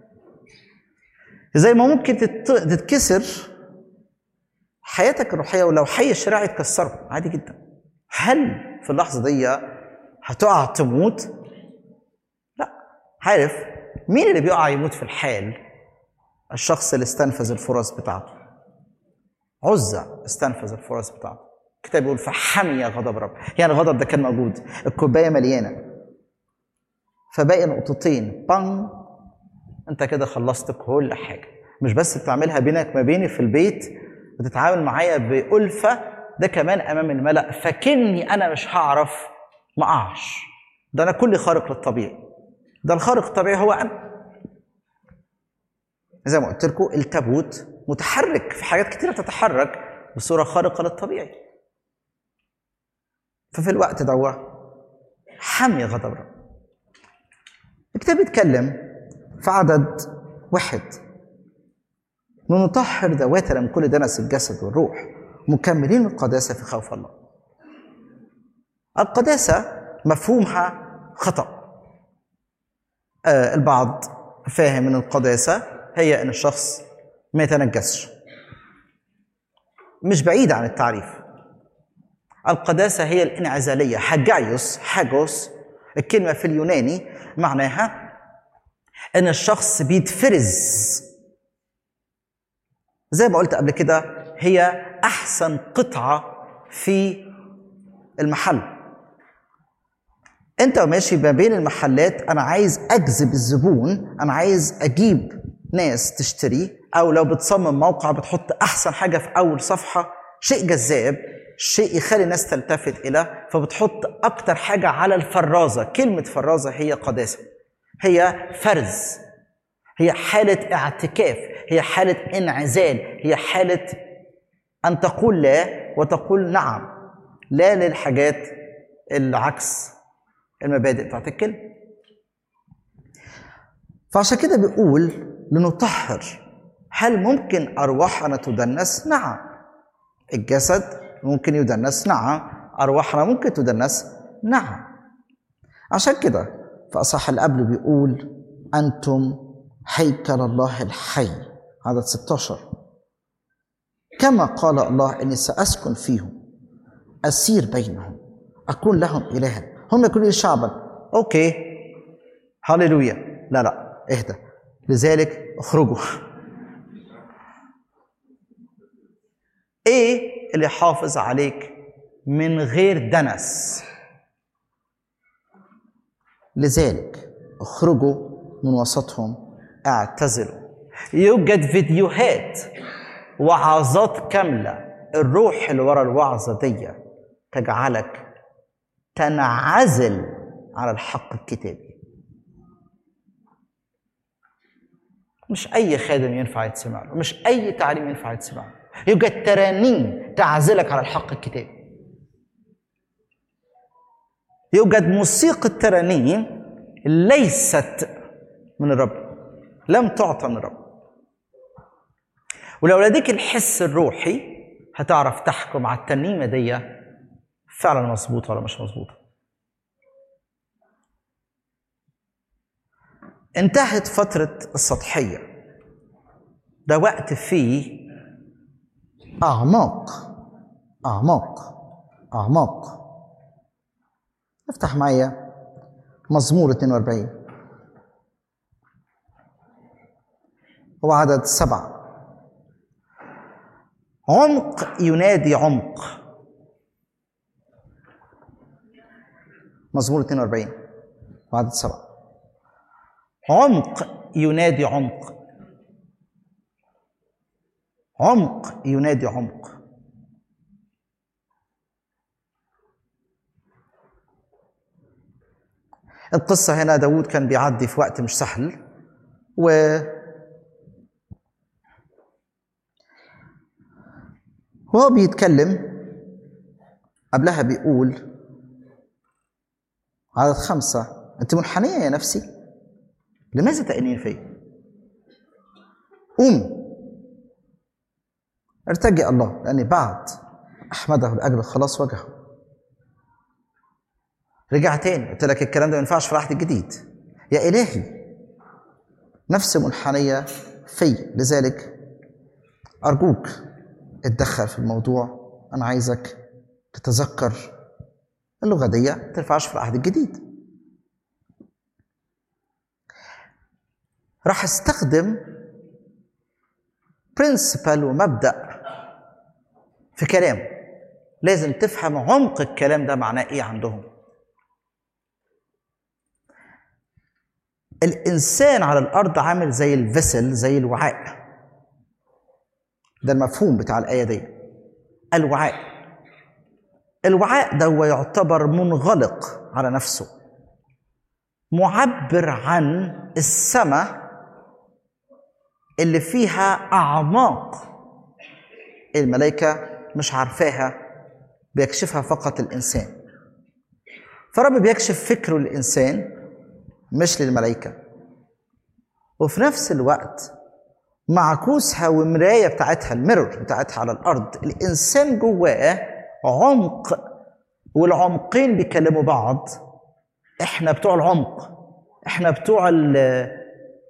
زي ما ممكن تت- تتكسر حياتك الروحيه ولو حي الشريعه يتكسروا عادي جدا هل في اللحظه دي هتقع تموت لا عارف مين اللي بيقع يموت في الحال الشخص اللي استنفذ الفرص بتاعته عزة استنفذ الفرص بتاعته الكتاب بيقول فحمي غضب رب يعني الغضب ده كان موجود الكوبايه مليانه فباقي نقطتين بان انت كده خلصت كل حاجه مش بس بتعملها بينك ما بيني في البيت بتتعامل معايا بألفة ده كمان امام الملأ فكني انا مش هعرف ما اقعش ده انا كلي خارق للطبيعي ده الخارق الطبيعي هو انا زي ما قلت لكم التابوت متحرك في حاجات كتيره بتتحرك بصوره خارقه للطبيعي ففي الوقت ده حمي غضب رب الكتاب بيتكلم في عدد واحد لنطهر ذواتنا من كل دنس الجسد والروح مكملين القداسة في خوف الله القداسة مفهومها خطأ آه البعض فاهم ان القداسة هي ان الشخص ما يتنجسش مش بعيد عن التعريف القداسة هي الانعزالية حاجايوس حاجوس الكلمة في اليوناني معناها ان الشخص بيتفرز زي ما قلت قبل كده هي احسن قطعة في المحل انت ماشي ما بين المحلات انا عايز اجذب الزبون انا عايز اجيب ناس تشتري او لو بتصمم موقع بتحط احسن حاجه في اول صفحه شيء جذاب شيء يخلي الناس تلتفت اليه فبتحط اكتر حاجه على الفرازه كلمه فرازه هي قداسه هي فرز هي حاله اعتكاف هي حاله انعزال هي حاله ان تقول لا وتقول نعم لا للحاجات العكس المبادئ بتاعت الكلمه فعشان كده بيقول لنطهر هل ممكن ارواحنا تدنس نعم الجسد ممكن يدنس نعم ارواحنا ممكن تدنس نعم عشان كده في اصح القبل بيقول انتم هيكل الله الحي عدد 16 كما قال الله اني ساسكن فيهم اسير بينهم اكون لهم الها هم يكونوا لي شعبا اوكي هللويا لا لا اهدى لذلك اخرجوا ايه اللي حافظ عليك من غير دنس لذلك اخرجوا من وسطهم اعتزلوا يوجد فيديوهات وعظات كاملة الروح اللي ورا الوعظة دي تجعلك تنعزل على الحق الكتابي مش اي خادم ينفع يتسمع له مش اي تعليم ينفع يتسمع له يوجد ترانيم تعزلك على الحق الكتابي يوجد موسيقى الترانيم ليست من الرب لم تعطى من الرب ولو لديك الحس الروحي هتعرف تحكم على الترنيمه دي فعلا مظبوطه ولا مش مظبوطه انتهت فترة السطحية ده وقت فيه أعماق أعماق أعماق افتح معايا مزمور 42 هو عدد سبعة عمق ينادي عمق مزمور 42 وعدد سبعة عمق ينادي عمق عمق ينادي عمق القصة هنا داود كان بيعدي في وقت مش سهل و وهو بيتكلم قبلها بيقول عدد خمسة أنت منحنية يا نفسي لماذا تأنين في قومي ارتجي الله لأني بعد أحمده لأجل خلاص وجهه رجع تاني قلت لك الكلام ده ما ينفعش في العهد الجديد يا إلهي نفس منحنية في لذلك أرجوك اتدخل في الموضوع أنا عايزك تتذكر اللغة دي ما تنفعش في العهد الجديد راح استخدم برنسبل ومبدأ في كلام لازم تفهم عمق الكلام ده معناه ايه عندهم الانسان على الارض عامل زي الفسل زي الوعاء ده المفهوم بتاع الايه دي الوعاء الوعاء ده هو يعتبر منغلق على نفسه معبر عن السماء اللي فيها اعماق الملائكه مش عارفاها بيكشفها فقط الانسان فرب بيكشف فكره للانسان مش للملائكه وفي نفس الوقت معكوسها ومرايه بتاعتها الميرور بتاعتها على الارض الانسان جواه عمق والعمقين بيكلموا بعض احنا بتوع العمق احنا بتوع ال-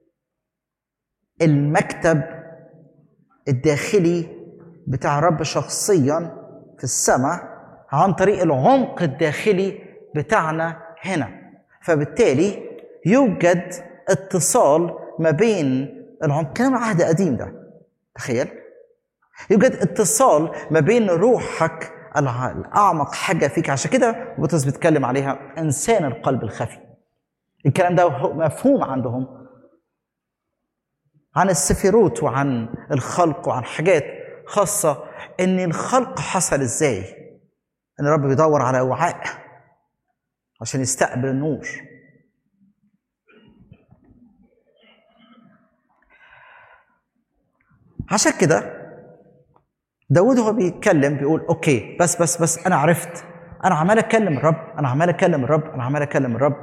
المكتب الداخلي بتاع رب شخصيا في السماء عن طريق العمق الداخلي بتاعنا هنا فبالتالي يوجد اتصال ما بين العمق كلام عهد قديم ده تخيل يوجد اتصال ما بين روحك الع- الاعمق حاجه فيك عشان كده بطرس بيتكلم عليها انسان القلب الخفي الكلام ده هو مفهوم عندهم عن السفيروت وعن الخلق وعن حاجات خاصة إن الخلق حصل إزاي إن الرب بيدور على وعاء عشان يستقبل النور عشان كده داود هو بيتكلم بيقول اوكي بس بس بس انا عرفت انا عمال اكلم الرب انا عمال اكلم الرب انا عمال اكلم الرب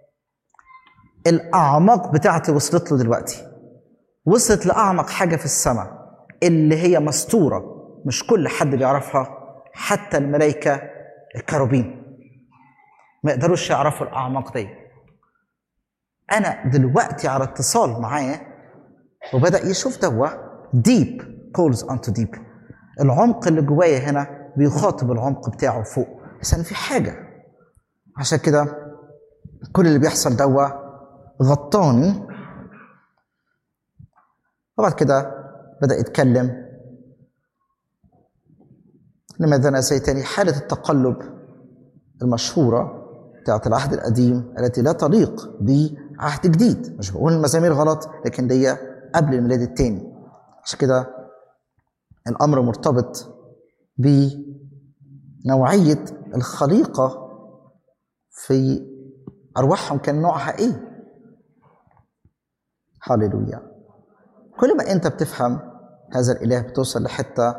الاعماق بتاعتي وصلت له دلوقتي وصلت لاعمق حاجه في السماء اللي هي مستوره مش كل حد بيعرفها حتى الملائكه الكروبين ما يقدروش يعرفوا الاعماق دي انا دلوقتي على اتصال معاه وبدا يشوف دوا ديب كولز انتو ديب العمق اللي جوايا هنا بيخاطب العمق بتاعه فوق بس انا في حاجه عشان كده كل اللي بيحصل دوا غطاني وبعد كده بدأ يتكلم لماذا نسيتني حالة التقلب المشهورة بتاعت العهد القديم التي لا تليق بعهد جديد مش بقول المزامير غلط لكن دي قبل الميلاد التاني عشان كده الأمر مرتبط بنوعية الخليقة في أرواحهم كان نوعها إيه هللويا كل ما انت بتفهم هذا الاله بتوصل لحته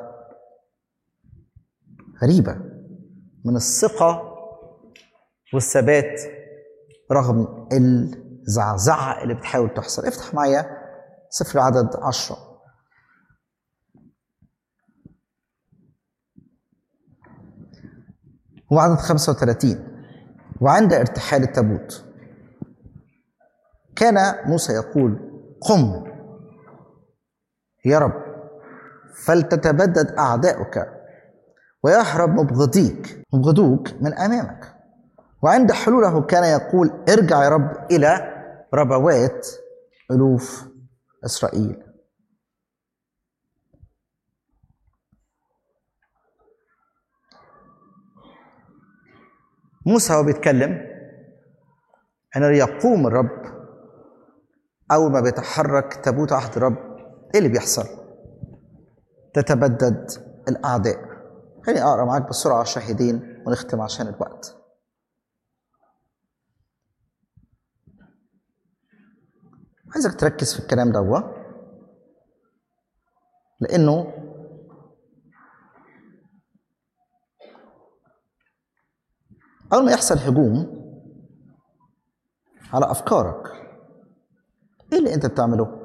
غريبه من الثقه والثبات رغم الزعزعه اللي بتحاول تحصل افتح معايا سفر عدد عشرة وعدد 35 وعند ارتحال التابوت كان موسى يقول قم يا رب فلتتبدد أعداؤك ويهرب مبغضيك مبغضوك من أمامك وعند حلوله كان يقول ارجع يا رب إلى ربوات ألوف إسرائيل موسى هو بيتكلم أن يقوم الرب أول ما بيتحرك تابوت عهد الرب إيه اللي بيحصل؟ تتبدد الأعداء خليني أقرأ معاك بسرعة شاهدين ونختم عشان الوقت عايزك تركز في الكلام ده لأنه أول ما يحصل هجوم على أفكارك إيه اللي أنت بتعمله؟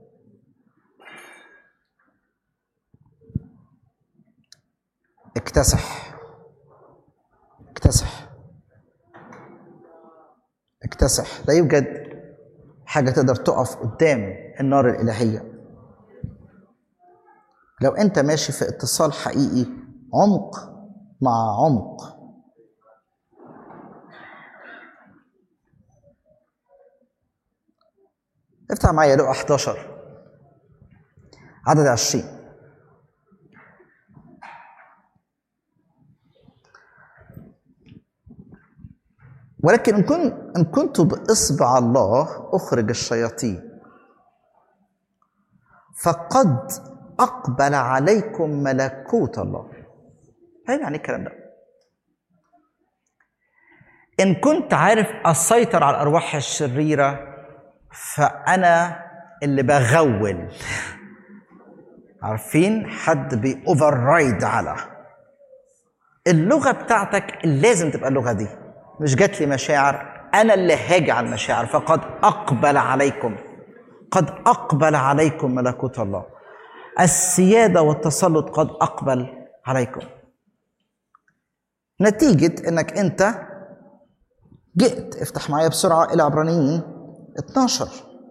اكتسح اكتسح اكتسح لا يوجد حاجة تقدر تقف قدام النار الإلهية لو أنت ماشي في اتصال حقيقي عمق مع عمق افتح معايا لقى 11 عدد 20 ولكن إن كنت إن كنت بإصبع الله أخرج الشياطين فقد أقبل عليكم ملكوت الله فاهم يعني إيه الكلام ده؟ إن كنت عارف أسيطر على الأرواح الشريرة فأنا اللي بغول عارفين حد بيأوفر رايد على اللغة بتاعتك لازم تبقى اللغة دي مش جات لي مشاعر أنا اللي هاجي على المشاعر فقد أقبل عليكم قد أقبل عليكم ملكوت الله السيادة والتسلط قد أقبل عليكم نتيجة انك انت جئت افتح معايا بسرعة الى عبرانيين 12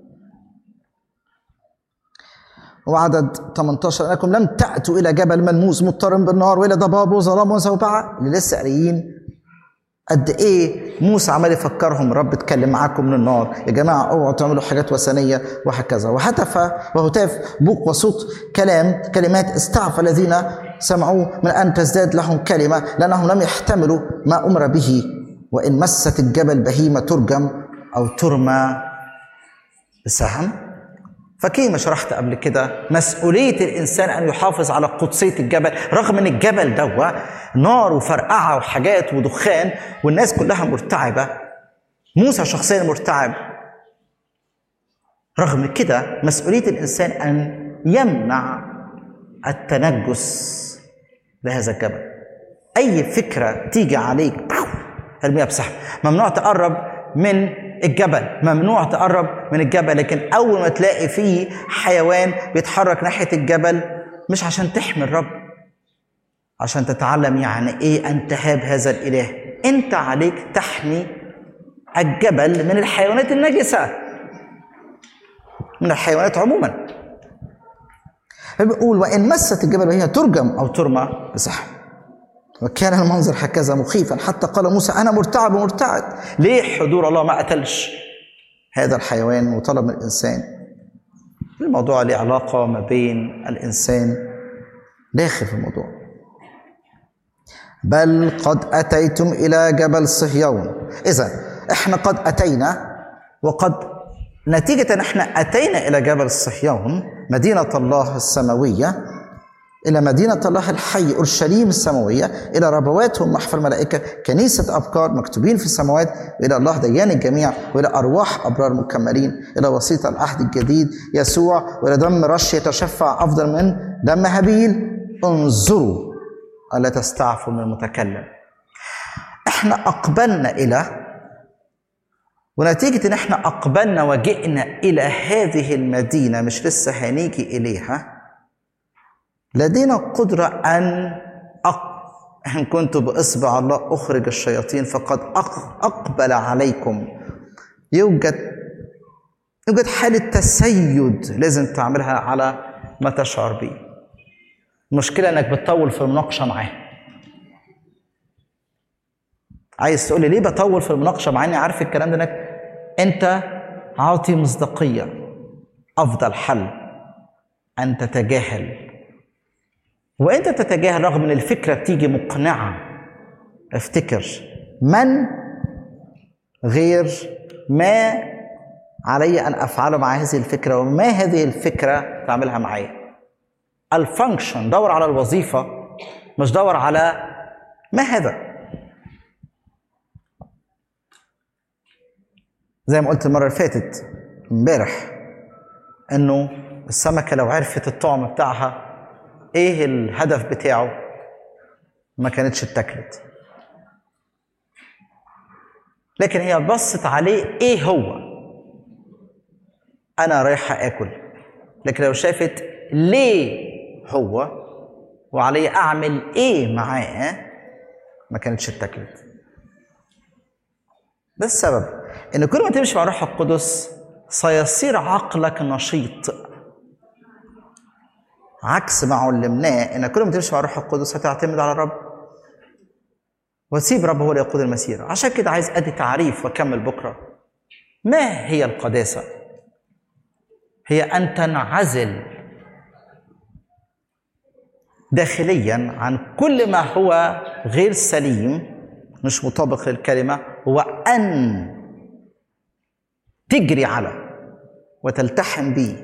وعدد 18 انكم لم تأتوا الى جبل ملموس مضطرم بالنار والى ضباب وظلام وزوبعة اللي لسه قاريين قد ايه موسى عمال يفكرهم رب اتكلم معاكم من النار يا جماعه اوعوا تعملوا حاجات وثنيه وهكذا وهتف وهتاف بوق وصوت كلام كلمات استعفى الذين سمعوه من ان تزداد لهم كلمه لانهم لم يحتملوا ما امر به وان مست الجبل بهيمه ترجم او ترمى بسهم فكيما شرحت قبل كده مسؤولية الإنسان أن يحافظ على قدسية الجبل رغم أن الجبل دوا نار وفرقعة وحاجات ودخان والناس كلها مرتعبة موسى شخصيا مرتعب رغم كده مسؤولية الإنسان أن يمنع التنجس لهذا الجبل أي فكرة تيجي عليك ارميها بسحب ممنوع تقرب من الجبل ممنوع تقرب من الجبل لكن اول ما تلاقي فيه حيوان بيتحرك ناحيه الجبل مش عشان تحمي الرب عشان تتعلم يعني ايه ان تهاب هذا الاله انت عليك تحمي الجبل من الحيوانات النجسه من الحيوانات عموما فبيقول وان مست الجبل وهي ترجم او ترمى بسحب وكان المنظر هكذا مخيفا حتى قال موسى انا مرتعب ومرتعد ليه حضور الله ما قتلش هذا الحيوان وطلب من الانسان الموضوع له علاقه ما بين الانسان داخل في الموضوع بل قد اتيتم الى جبل صهيون اذا احنا قد اتينا وقد نتيجه ان احنا اتينا الى جبل صهيون مدينه الله السماويه إلى مدينة الله الحي أورشليم السماوية إلى ربواتهم محفى الملائكة كنيسة أبكار مكتوبين في السماوات وإلى الله ديان الجميع وإلى أرواح أبرار مكملين إلى وسيط العهد الجديد يسوع وإلى دم رش يتشفع أفضل من دم هابيل انظروا ألا تستعفوا من المتكلم احنا أقبلنا إلى ونتيجة إن احنا أقبلنا وجئنا إلى هذه المدينة مش لسه هنيجي إليها لدينا قدرة أن أق... إن كنت بإصبع الله أخرج الشياطين فقد أق... أقبل عليكم يوجد يوجد حالة تسيد لازم تعملها على ما تشعر به المشكلة إنك بتطول في المناقشة معاه عايز تقول لي ليه بطول في المناقشة مع إني عارف الكلام ده إنك أنت عاطي مصداقية أفضل حل أن تتجاهل وانت تتجاهل رغم ان الفكره بتيجي مقنعه افتكر من غير ما علي ان افعله مع هذه الفكره وما هذه الفكره تعملها معايا الفانكشن دور على الوظيفه مش دور على ما هذا زي ما قلت المره اللي فاتت امبارح انه السمكه لو عرفت الطعم بتاعها ايه الهدف بتاعه ما كانتش اتاكلت لكن هي بصت عليه ايه هو انا رايحه اكل لكن لو شافت ليه هو وعليه اعمل ايه معاه ما كانتش اتاكلت ده السبب ان كل ما تمشي مع الروح القدس سيصير عقلك نشيط عكس ما علمناه ان كل ما تمشي مع الروح القدس هتعتمد على الرب وتسيب الرب هو اللي يقود المسيره عشان كده عايز ادي تعريف واكمل بكره ما هي القداسه هي ان تنعزل داخليا عن كل ما هو غير سليم مش مطابق للكلمه وان تجري على وتلتحم به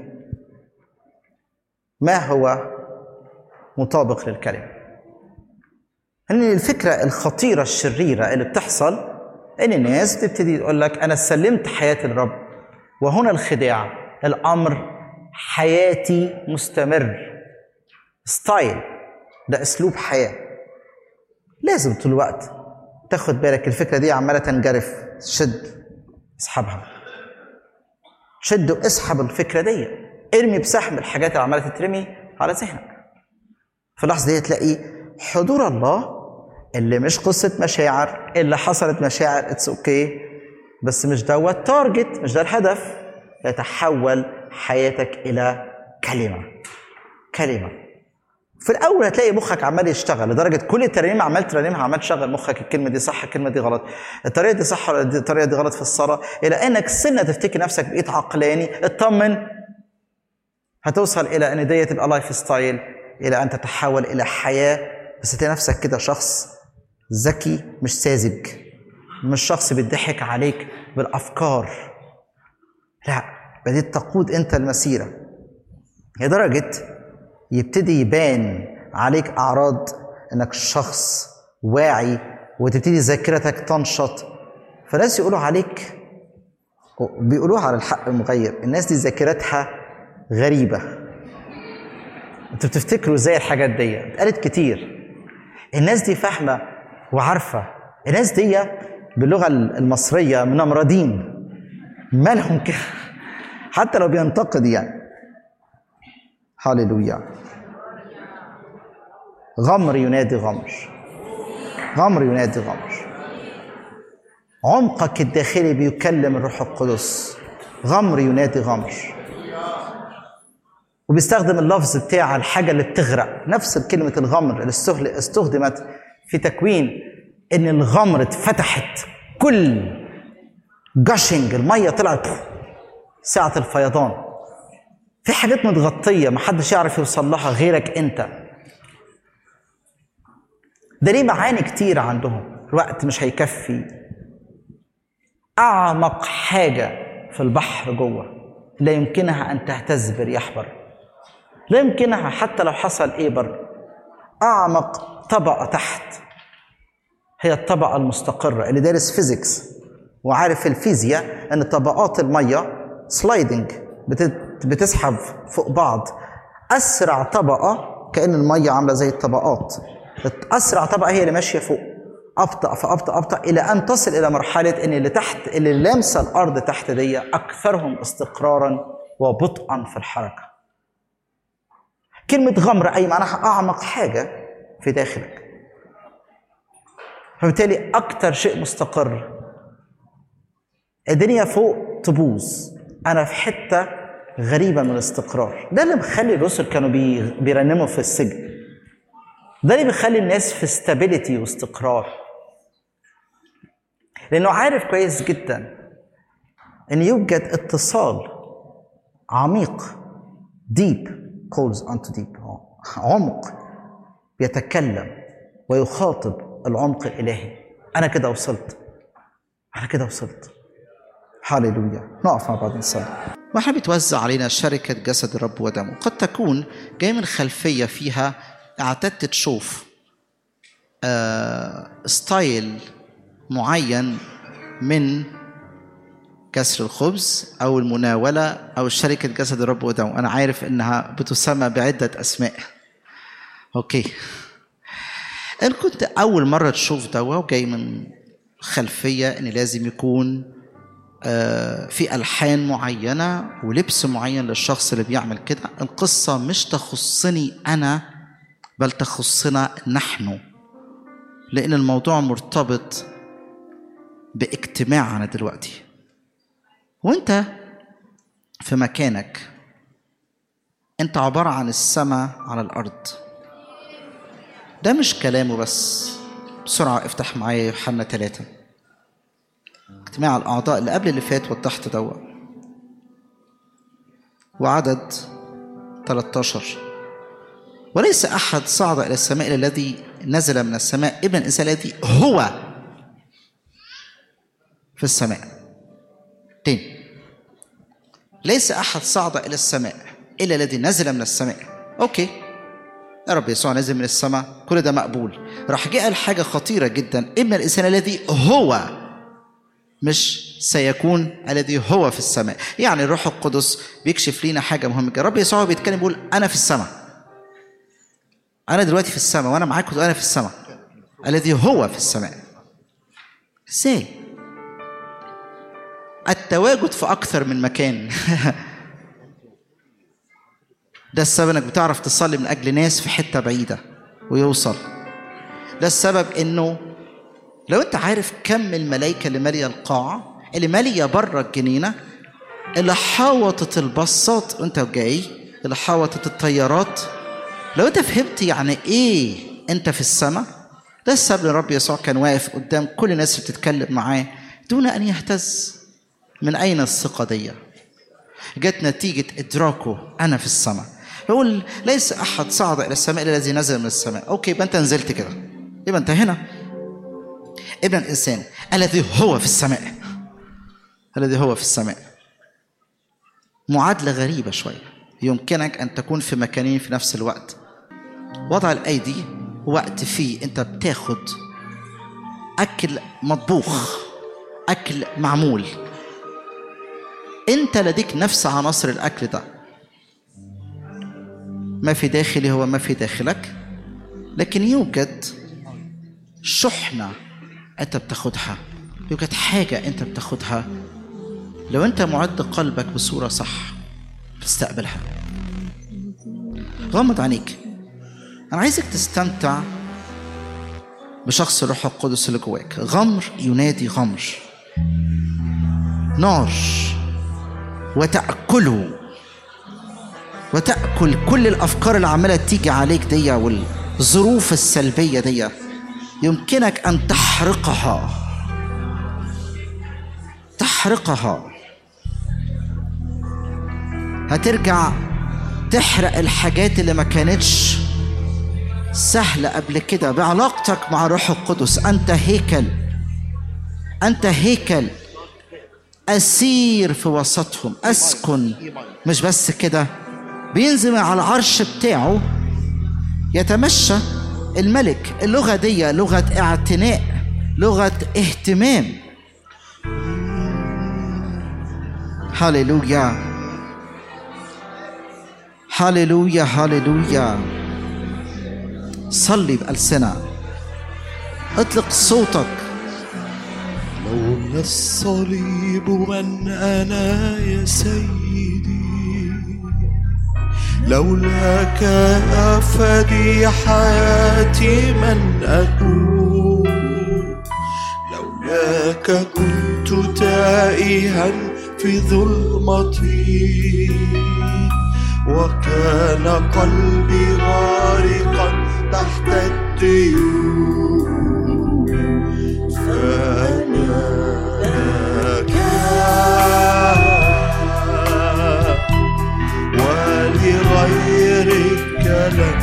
ما هو مطابق للكلمه ان الفكره الخطيره الشريره اللي بتحصل ان الناس تبتدي تقول لك انا سلمت حياتي للرب وهنا الخداع الامر حياتي مستمر ستايل ده اسلوب حياه لازم طول الوقت تاخد بالك الفكره دي عماله تنجرف شد اسحبها شد واسحب الفكره دي ارمي بسحب الحاجات اللي عماله تترمي على ذهنك في اللحظه دي تلاقي حضور الله اللي مش قصه مشاعر اللي حصلت مشاعر اتس اوكي okay. بس مش ده التارجت مش ده الهدف يتحول حياتك الى كلمه كلمه في الاول هتلاقي مخك عمال يشتغل لدرجه كل الترانيم عمال ترنمها عمال تشغل مخك الكلمه دي صح الكلمه دي غلط الطريقه دي صح ولا دي- الطريقه دي غلط في الصلاه الى انك سنه تفتكر نفسك بقيت عقلاني اطمن هتوصل الى ان دي تبقى لايف ستايل الى ان تتحول الى حياه بس تلاقي نفسك كده شخص ذكي مش ساذج مش شخص بيضحك عليك بالافكار لا بديت تقود انت المسيره لدرجه يبتدي يبان عليك اعراض انك شخص واعي وتبتدي ذاكرتك تنشط فناس يقولوا عليك بيقولوها على الحق المغير الناس دي ذاكرتها غريبه انتوا بتفتكروا ازاي الحاجات دي اتقالت كتير الناس دي فاهمه وعارفه الناس دي باللغه المصريه منمردين مالهم كده حتى لو بينتقد يعني هللويا غمر ينادي غمر غمر ينادي غمر عمقك الداخلي بيكلم الروح القدس غمر ينادي غمر وبيستخدم اللفظ بتاع الحاجه اللي بتغرق نفس كلمه الغمر اللي استهل- استخدمت في تكوين ان الغمر اتفتحت كل جاشنج الميه طلعت ساعه الفيضان في حاجات متغطيه محدش يعرف يوصل لها غيرك انت ده ليه معاني كتير عندهم الوقت مش هيكفي اعمق حاجه في البحر جوه لا يمكنها ان تهتز برياح بر لا يمكنها حتى لو حصل ايه بر اعمق طبقه تحت هي الطبقه المستقره اللي دارس فيزيكس وعارف الفيزياء ان طبقات الميه سلايدنج بتسحب فوق بعض اسرع طبقه كان الميه عامله زي الطبقات اسرع طبقه هي اللي ماشيه فوق ابطا فابطا ابطا الى ان تصل الى مرحله ان اللي تحت اللي لامسه الارض تحت دي اكثرهم استقرارا وبطئا في الحركه كلمه غمر اي معناها اعمق حاجه في داخلك فبالتالي اكتر شيء مستقر الدنيا فوق تبوظ انا في حته غريبه من الاستقرار ده اللي مخلي الرسل كانوا بي... بيرنموا في السجن ده اللي بيخلي الناس في استابيليتي واستقرار لانه عارف كويس جدا ان يوجد اتصال عميق deep calls unto deep عمق بيتكلم ويخاطب العمق الالهي انا كده وصلت انا كده وصلت هللويا نقف مع بعض نصلي واحنا بيتوزع علينا شركة جسد الرب ودمه قد تكون جاي من خلفية فيها اعتدت تشوف آه ستايل معين من كسر الخبز او المناوله او شركه جسد الرب ودمه انا عارف انها بتسمى بعده اسماء اوكي ان كنت اول مره تشوف دوا وجاي من خلفيه ان لازم يكون آه، في الحان معينه ولبس معين للشخص اللي بيعمل كده القصه مش تخصني انا بل تخصنا نحن لان الموضوع مرتبط باجتماعنا دلوقتي وانت في مكانك انت عباره عن السماء على الارض ده مش كلامه بس بسرعه افتح معايا يوحنا ثلاثة اجتماع الاعضاء اللي قبل اللي فات وضحت دوا وعدد 13 وليس أحد صعد إلى السماء إلا الذي نزل من السماء ابن الإنسان الذي هو في السماء تاني ليس أحد صعد إلى السماء إلا الذي نزل من السماء أوكي يا رب يسوع نزل من السماء كل ده مقبول راح جاء الحاجة خطيرة جدا ابن الإنسان الذي هو مش سيكون الذي هو في السماء يعني الروح القدس بيكشف لينا حاجة مهمة جدا رب يسوع بيتكلم بيقول أنا في السماء أنا دلوقتي في السماء وأنا معاكم وأنا في السماء الذي هو في السماء إزاي؟ التواجد في أكثر من مكان ده السبب انك بتعرف تصلي من اجل ناس في حته بعيده ويوصل ده السبب انه لو انت عارف كم الملائكه اللي ماليه القاعه اللي ماليه بره الجنينه اللي حاوطت الباصات وانت جاي اللي حاوطت الطيارات لو انت فهمت يعني ايه انت في السماء ده السبب ان الرب يسوع كان واقف قدام كل الناس اللي بتتكلم معاه دون ان يهتز من اين الثقه دي جت نتيجه ادراكه انا في السماء يقول ليس احد صعد الى السماء الا الذي نزل من السماء اوكي يبقى انت نزلت كده يبقى انت هنا ابن الانسان الذي هو في السماء الذي هو في السماء معادله غريبه شويه يمكنك ان تكون في مكانين في نفس الوقت وضع الايدي وقت فيه انت بتاخد اكل مطبوخ اكل معمول انت لديك نفس عناصر الاكل ده ما في داخلي هو ما في داخلك لكن يوجد شحنه انت بتاخدها يوجد حاجه انت بتاخدها لو انت معد قلبك بصوره صح تستقبلها غمض عينيك انا عايزك تستمتع بشخص الروح القدس اللي جواك غمر ينادي غمر نار وتأكله وتأكل كل الأفكار اللي عمالة تيجي عليك دي والظروف السلبية دي يمكنك أن تحرقها تحرقها هترجع تحرق الحاجات اللي ما كانتش سهلة قبل كده بعلاقتك مع الروح القدس أنت هيكل أنت هيكل أسير في وسطهم أسكن مش بس كده بينزل على العرش بتاعه يتمشى الملك اللغة دي لغة اعتناء لغة اهتمام هللويا هللويا هللويا صلي بألسنة اطلق صوتك لولا الصليب من أنا يا سيدي لولاك أفدي حياتي من أكون لولاك كنت تائها في ظلمتي وكان قلبي غارقا تحت الديون فأنا لك ولغيرك لن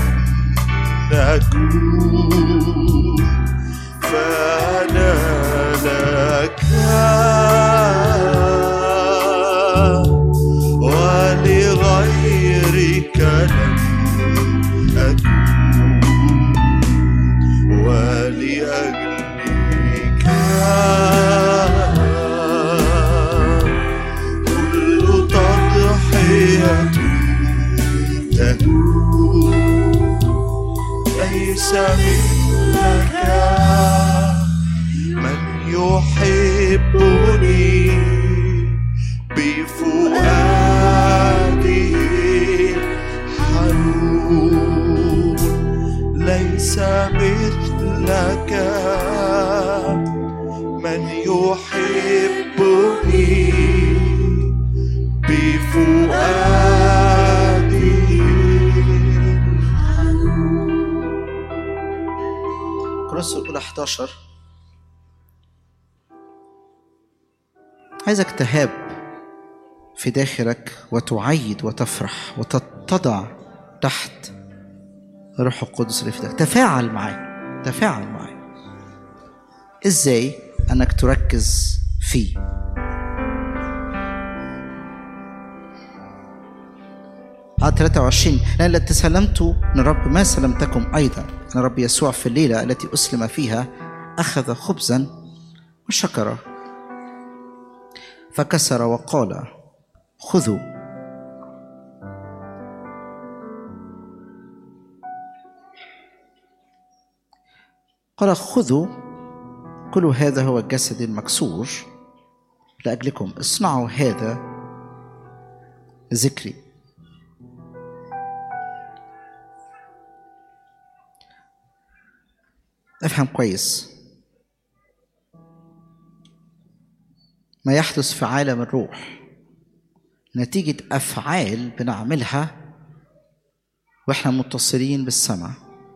نكون فأنا لك ولغيرك لن أكون ولأجلك كل تضحية تهون ليس مثلك من يحبني بفؤاده حنون ليس مثلك من يحبني بفؤاده كورنثوس الأولى 11 عايزك تهاب في داخلك وتعيد وتفرح وتتضع تحت الروح القدس اللي في داخلك تفاعل معاه تفاعل معاه ازاي انك تركز فيه عدد 23 لأن تسلمت من رب ما سلمتكم أيضا أن رب يسوع في الليلة التي أسلم فيها أخذ خبزا وشكر فكسر وقال خذوا قال خذوا كل هذا هو الجسد المكسور لأجلكم اصنعوا هذا ذكري افهم كويس ما يحدث في عالم الروح نتيجة أفعال بنعملها وإحنا متصلين بالسماء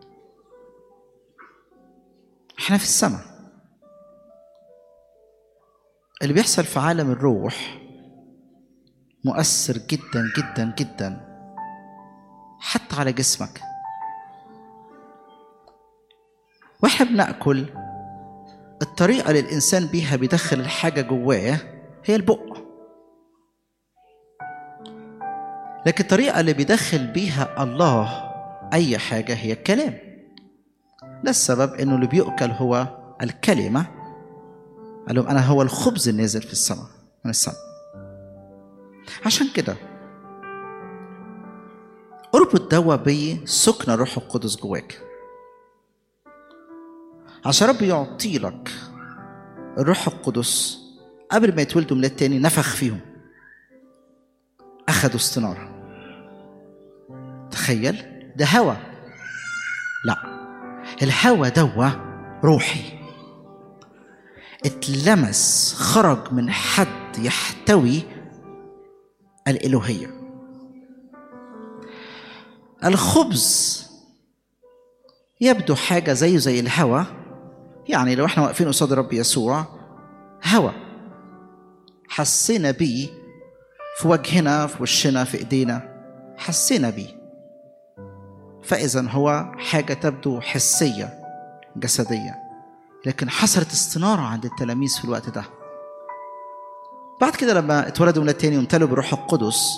إحنا في السماء اللي بيحصل في عالم الروح مؤثر جدا جدا جدا حتى على جسمك واحنا بناكل الطريقه اللي الانسان بيها بيدخل الحاجه جواه هي البق لكن الطريقه اللي بيدخل بيها الله اي حاجه هي الكلام ده السبب انه اللي بيؤكل هو الكلمه قال لهم انا هو الخبز النازل في السماء من السماء عشان كده اربط دوا بسكن الروح القدس جواك عشان رب يعطي لك الروح القدس قبل ما يتولدوا ميلاد تاني نفخ فيهم أخدوا استنارة تخيل ده هوا لا الهوا دوا روحي اتلمس خرج من حد يحتوي الإلوهية الخبز يبدو حاجة زيه زي الهوا يعني لو احنا واقفين قصاد رب يسوع هوا حسينا بيه في وجهنا في وشنا في ايدينا حسينا بيه فاذا هو حاجه تبدو حسيه جسديه لكن حصلت استناره عند التلاميذ في الوقت ده بعد كده لما اتولدوا من التاني وامتلوا بالروح القدس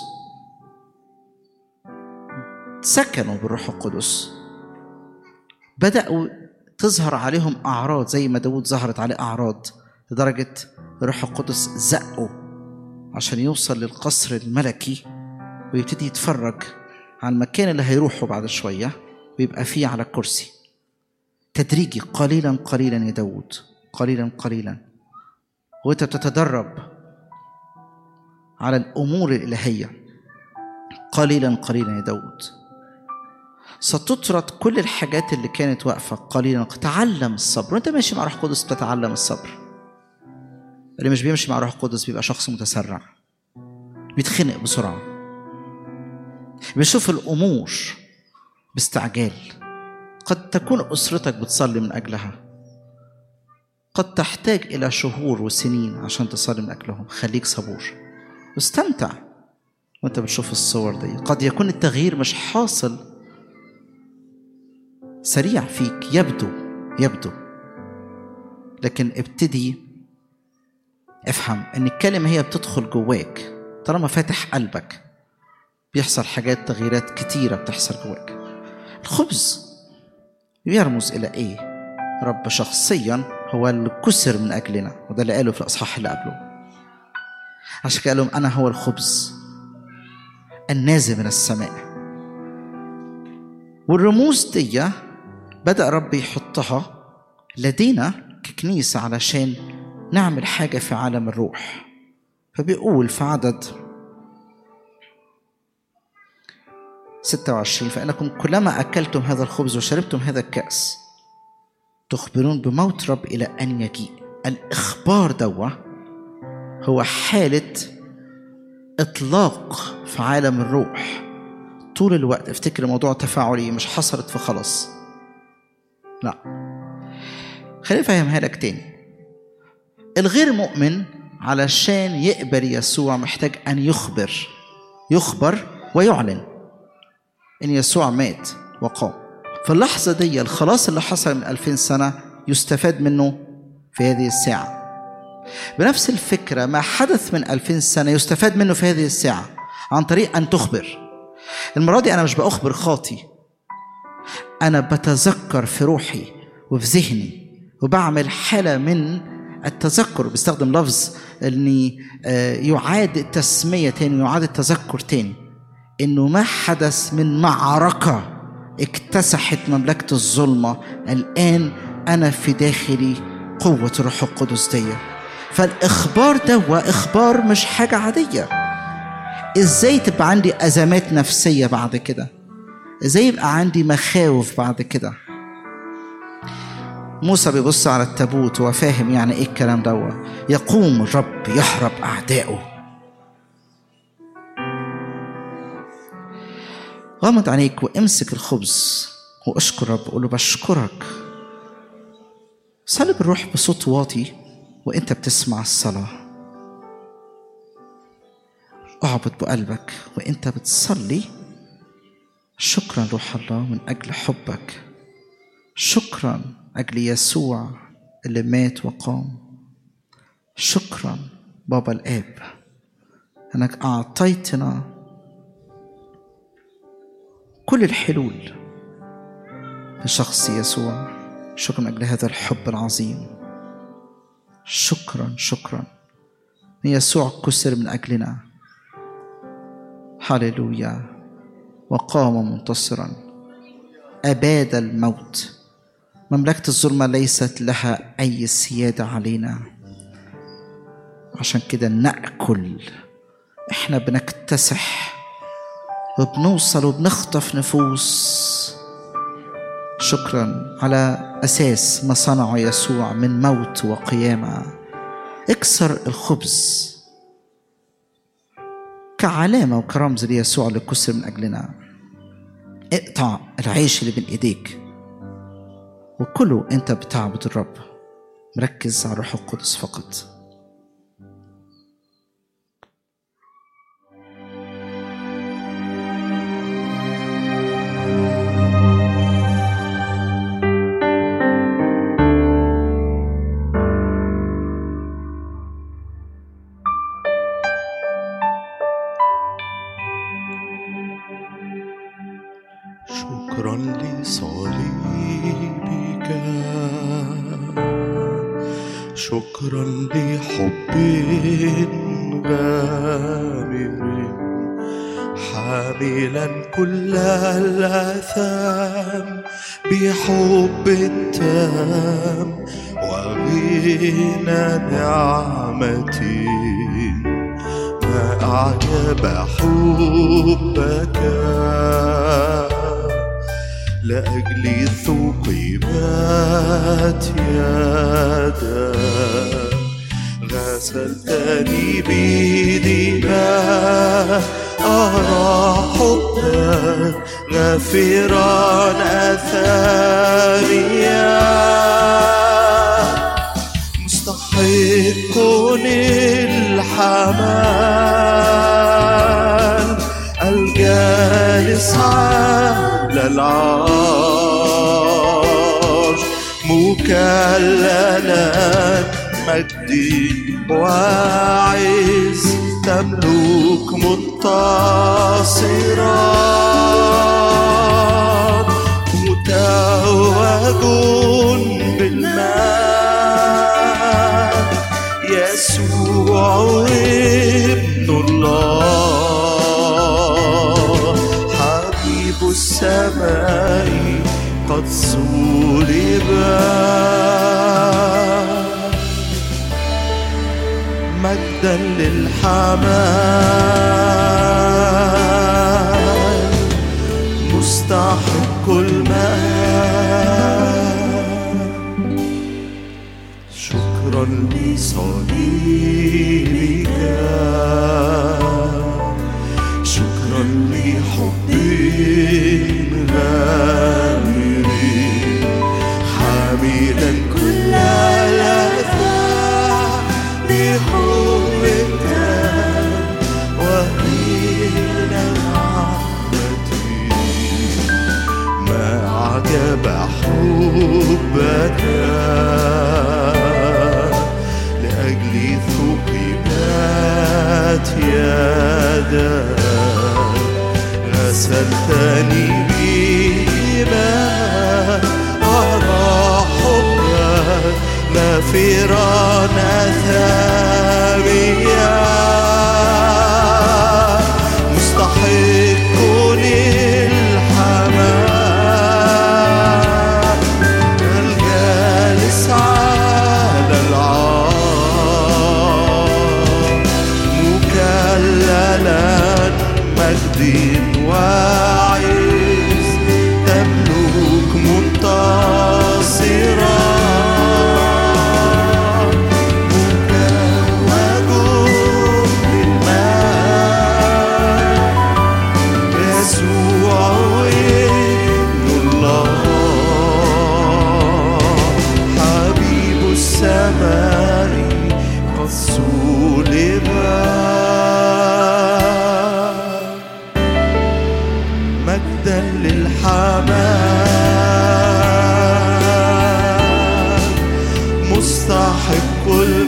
سكنوا بالروح القدس بدأوا تظهر عليهم أعراض زي ما داود ظهرت عليه أعراض لدرجة الروح القدس زقه عشان يوصل للقصر الملكي ويبتدي يتفرج على المكان اللي هيروحه بعد شوية ويبقى فيه على الكرسي تدريجي قليلا قليلا يا داود قليلا قليلا وانت بتتدرب على الأمور الإلهية قليلا قليلا يا داود ستطرد كل الحاجات اللي كانت واقفة قليلا تعلم الصبر وانت ماشي مع روح القدس بتتعلم الصبر اللي مش بيمشي مع روح القدس بيبقى شخص متسرع بيتخنق بسرعة بيشوف الأمور باستعجال قد تكون أسرتك بتصلي من أجلها قد تحتاج إلى شهور وسنين عشان تصلي من أجلهم خليك صبور واستمتع وانت بتشوف الصور دي قد يكون التغيير مش حاصل سريع فيك يبدو يبدو لكن ابتدي افهم ان الكلمه هي بتدخل جواك طالما فاتح قلبك بيحصل حاجات تغييرات كتيره بتحصل جواك الخبز بيرمز الى ايه رب شخصيا هو اللي كسر من اجلنا وده اللي قاله في الاصحاح اللي قبله عشان كده قال لهم انا هو الخبز النازل من السماء والرموز دي بدأ رب يحطها لدينا ككنيسة علشان نعمل حاجة في عالم الروح فبيقول في عدد 26 فإنكم كلما أكلتم هذا الخبز وشربتم هذا الكأس تخبرون بموت رب إلى أن يجيء الإخبار دوا هو حالة إطلاق في عالم الروح طول الوقت افتكر موضوع تفاعلي مش حصلت فخلص لا خليني افهمها لك تاني الغير مؤمن علشان يقبل يسوع محتاج أن يخبر يخبر ويعلن إن يسوع مات وقام في اللحظة دي الخلاص اللي حصل من ألفين سنة يستفاد منه في هذه الساعة بنفس الفكرة ما حدث من ألفين سنة يستفاد منه في هذه الساعة عن طريق أن تخبر المرة دي أنا مش بأخبر خاطي أنا بتذكر في روحي وفي ذهني وبعمل حالة من التذكر بستخدم لفظ اني آه، يعاد التسمية تاني يعاد التذكر تاني انه ما حدث من معركة اكتسحت مملكة الظلمة الآن أنا في داخلي قوة الروح القدس دي فالإخبار ده هو إخبار مش حاجة عادية إزاي تبقى عندي أزمات نفسية بعد كده إزاي يبقى عندي مخاوف بعد كده موسى بيبص على التابوت وهو فاهم يعني ايه الكلام دوت يقوم الرب يحرب اعدائه غمض عينيك وامسك الخبز واشكر رب قول له بشكرك صلي بالروح بصوت واطي وانت بتسمع الصلاه اعبد بقلبك وانت بتصلي شكرا روح الله من اجل حبك شكرا اجل يسوع اللي مات وقام شكرا بابا الاب انك اعطيتنا كل الحلول بشخص يسوع شكرا من اجل هذا الحب العظيم شكرا شكرا ان يسوع كسر من اجلنا هللويا وقام منتصرا اباد الموت مملكة الظلمة ليست لها أي سيادة علينا عشان كده نأكل احنا بنكتسح وبنوصل وبنخطف نفوس شكرا على أساس ما صنعه يسوع من موت وقيامة اكسر الخبز كعلامة وكرمز ليسوع اللي كسر من أجلنا اقطع العيش اللي بين إيديك وكله انت بتعبد الرب مركز على الروح القدس فقط شكرا لصليبك شكرا لحب غامر حاملا كل الآثام بحب تام وغنى نعمتي ما أعجب حبك لأجل ثقبات يدك غسلتني بدماء أرى حبك غافرا أثاريا مستحق الحمال الجالس على العرش مكللا مجد وعز تملك منتصرا متوج بالماء يسوع ابن الله حبيب السماء قد صلب مجدا للحمال مستحق المال شكرا لصليبك شكرا لحب غامر حاملا كل الأثار بحب حبك لأجلي ثقبت يدك غسلتني بماء أرى حبك غافرا ثابيا مستحق للحمام الجالس على العار مكللا مجد وعز تملك منتصرا مكوج بالماء يسوع ابن الله حبيب السماء قد صلب مجدا للحمام مستحق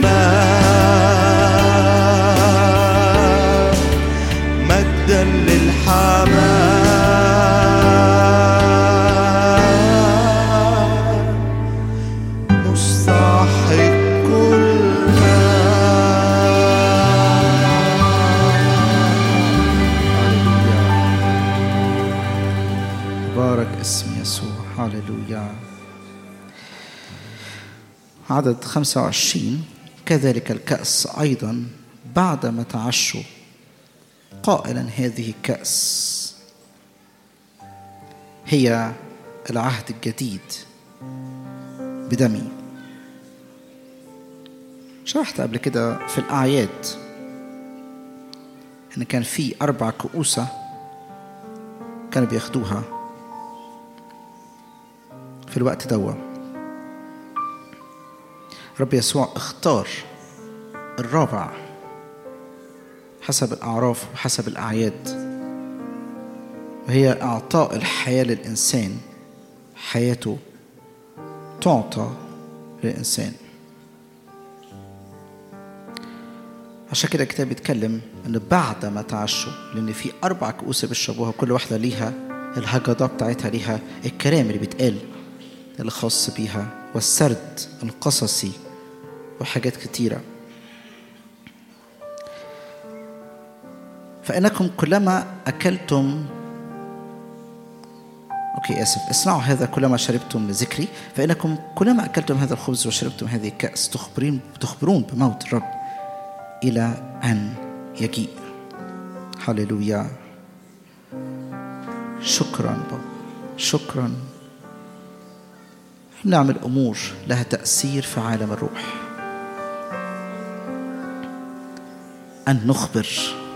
الماء مجدا للحمام مستحق الماء بارك اسم يسوع هللويا عدد 25 كذلك الكأس أيضا بعدما تعشوا قائلا هذه الكأس هي العهد الجديد بدمي شرحت قبل كده في الأعياد إن كان في أربع كؤوسة كانوا بياخدوها في الوقت دوا رب يسوع اختار الرابع حسب الأعراف وحسب الأعياد وهي إعطاء الحياة للإنسان حياته تعطى للإنسان عشان كده الكتاب بيتكلم ان بعد ما تعشوا لان في اربع كؤوس بيشربوها كل واحده ليها الهجضه بتاعتها ليها الكلام اللي بيتقال الخاص بيها والسرد القصصي وحاجات كتيره فانكم كلما اكلتم اوكي اسف اسمعوا هذا كلما شربتم ذكري فانكم كلما اكلتم هذا الخبز وشربتم هذه الكاس تخبرين تخبرون بموت الرب إلى أن يجيء هللويا شكرا بابا شكرا نعمل أمور لها تأثير في عالم الروح أن نخبر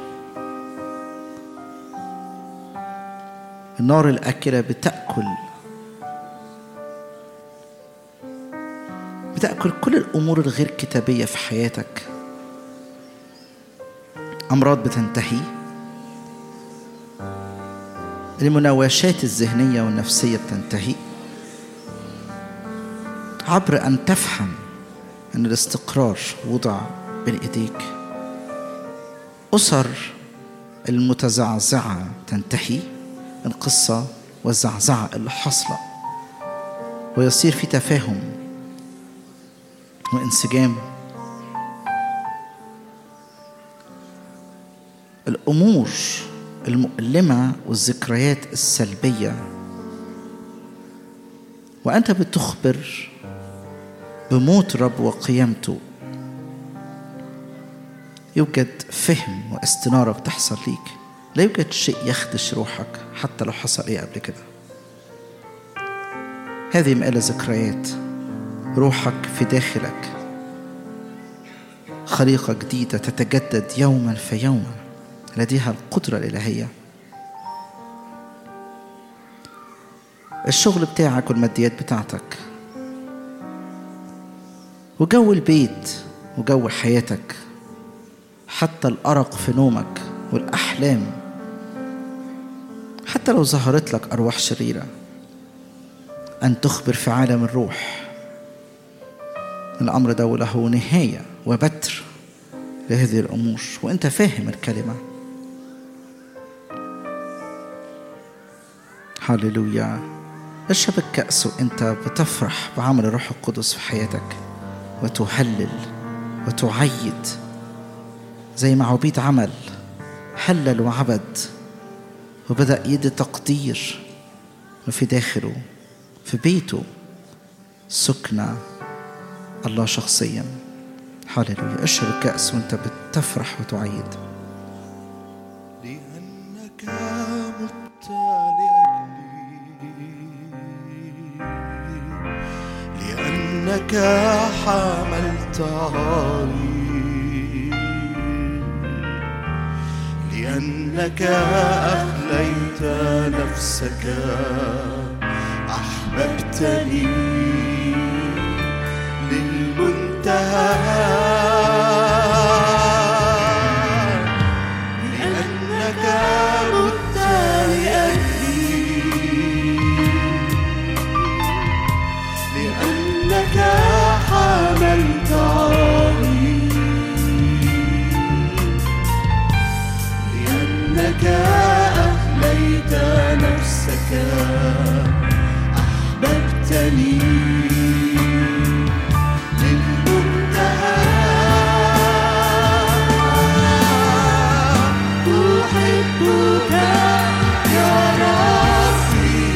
النار الآكلة بتأكل بتأكل كل الأمور الغير كتابية في حياتك أمراض بتنتهي المناوشات الذهنية والنفسية بتنتهي عبر أن تفهم أن الاستقرار وضع بين إيديك أسر المتزعزعة تنتهي القصة والزعزعة اللي حاصلة ويصير في تفاهم وانسجام الامور المؤلمه والذكريات السلبيه وانت بتخبر بموت رب وقيامته يوجد فهم واستناره بتحصل ليك لا يوجد شيء يخدش روحك حتى لو حصل ايه قبل كده هذه مقالة ذكريات روحك في داخلك خليقة جديدة تتجدد يوما فيوما لديها القدرة الإلهية الشغل بتاعك والماديات بتاعتك وجو البيت وجو حياتك حتى الأرق في نومك والأحلام حتى لو ظهرت لك أرواح شريرة أن تخبر في عالم الروح الأمر ده له نهاية وبتر لهذه الأمور وأنت فاهم الكلمة هللويا اشرب الكأس وأنت بتفرح بعمل الروح القدس في حياتك وتهلل وتعيد زي ما عبيد عمل هلل وعبد وبدأ يدي تقدير وفي داخله في بيته سكنة الله شخصيا هللويا اشرب الكأس وانت بتفرح وتعيد لأنك مت لأجلي لأنك حملت عاري لأنك أخليت نفسك أحببتني للمنتهى لأنك مت لأجلي لأنك حملت عاري لأنك أخليت نفسك أحببتني للمنتهى أحبك يا ربي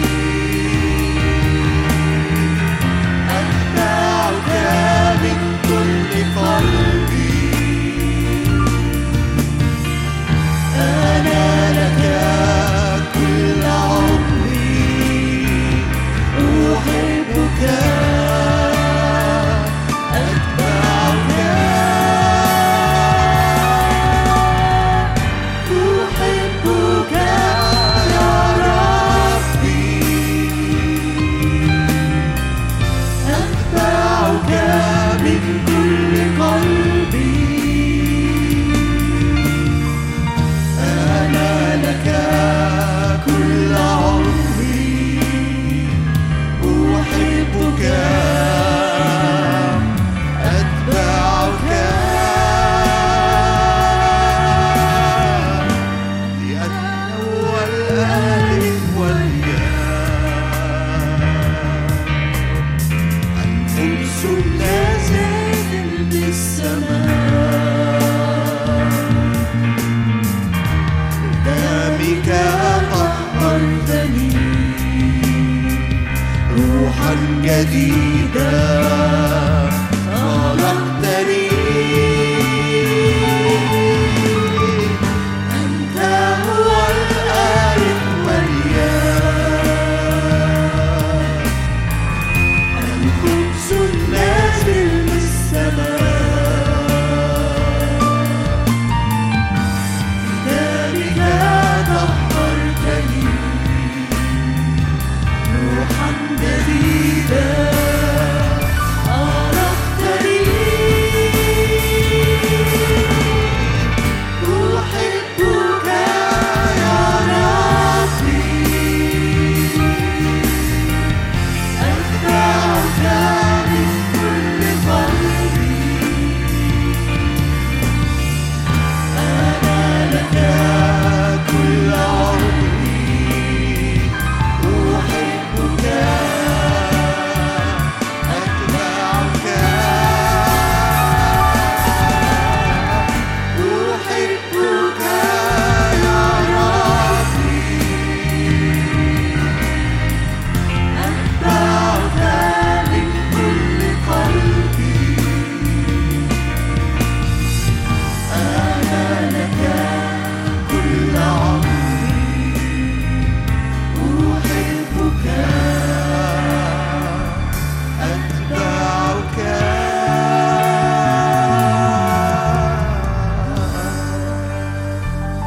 أتبعك من كل قلبي أنا لك كل عمري أحبك أتبعك أحبك يا ربي أتبعك من كل قلبي أنا لك كل عمري أحبك أتبعك لأنه هو الألف والياء القدس نازل بالسماء دمك طهرتني روحا جديدا خلقتني أنت هو الألف والياء القدس نازل بالسماء ذلك طهرتني روحا جديدا أردتني أحبك يا ربي أتبعك من كل قلبي أنا لك كل عمري أحبك أتبعك أحبك يا ربي أتبعك من كل قلبي أنا لك كل عمري أحبك أتبعك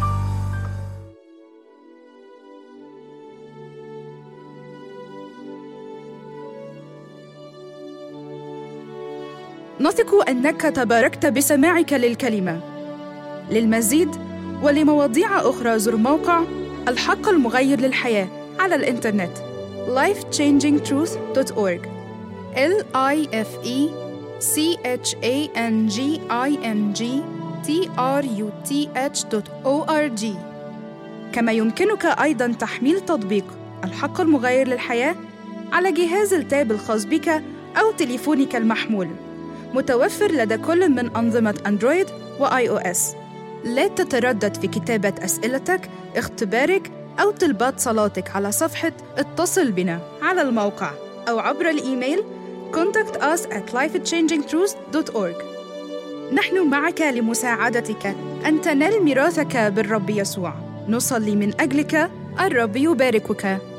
نثق انك تباركت بسماعك للكلمه للمزيد ولمواضيع اخرى زر موقع الحق المغير للحياه على الانترنت lifechangingtruth.org l i f e c h a n g i n g t r u t h.org كما يمكنك أيضا تحميل تطبيق الحق المغير للحياة على جهاز التاب الخاص بك أو تليفونك المحمول متوفر لدى كل من أنظمة أندرويد وآي أو إس لا تتردد في كتابة أسئلتك اختبارك أو طلبات صلاتك على صفحة اتصل بنا على الموقع أو عبر الإيميل contact us at lifechangingtruth.org نحن معك لمساعدتك أن تنال ميراثك بالرب يسوع نصلي من أجلك الرب يباركك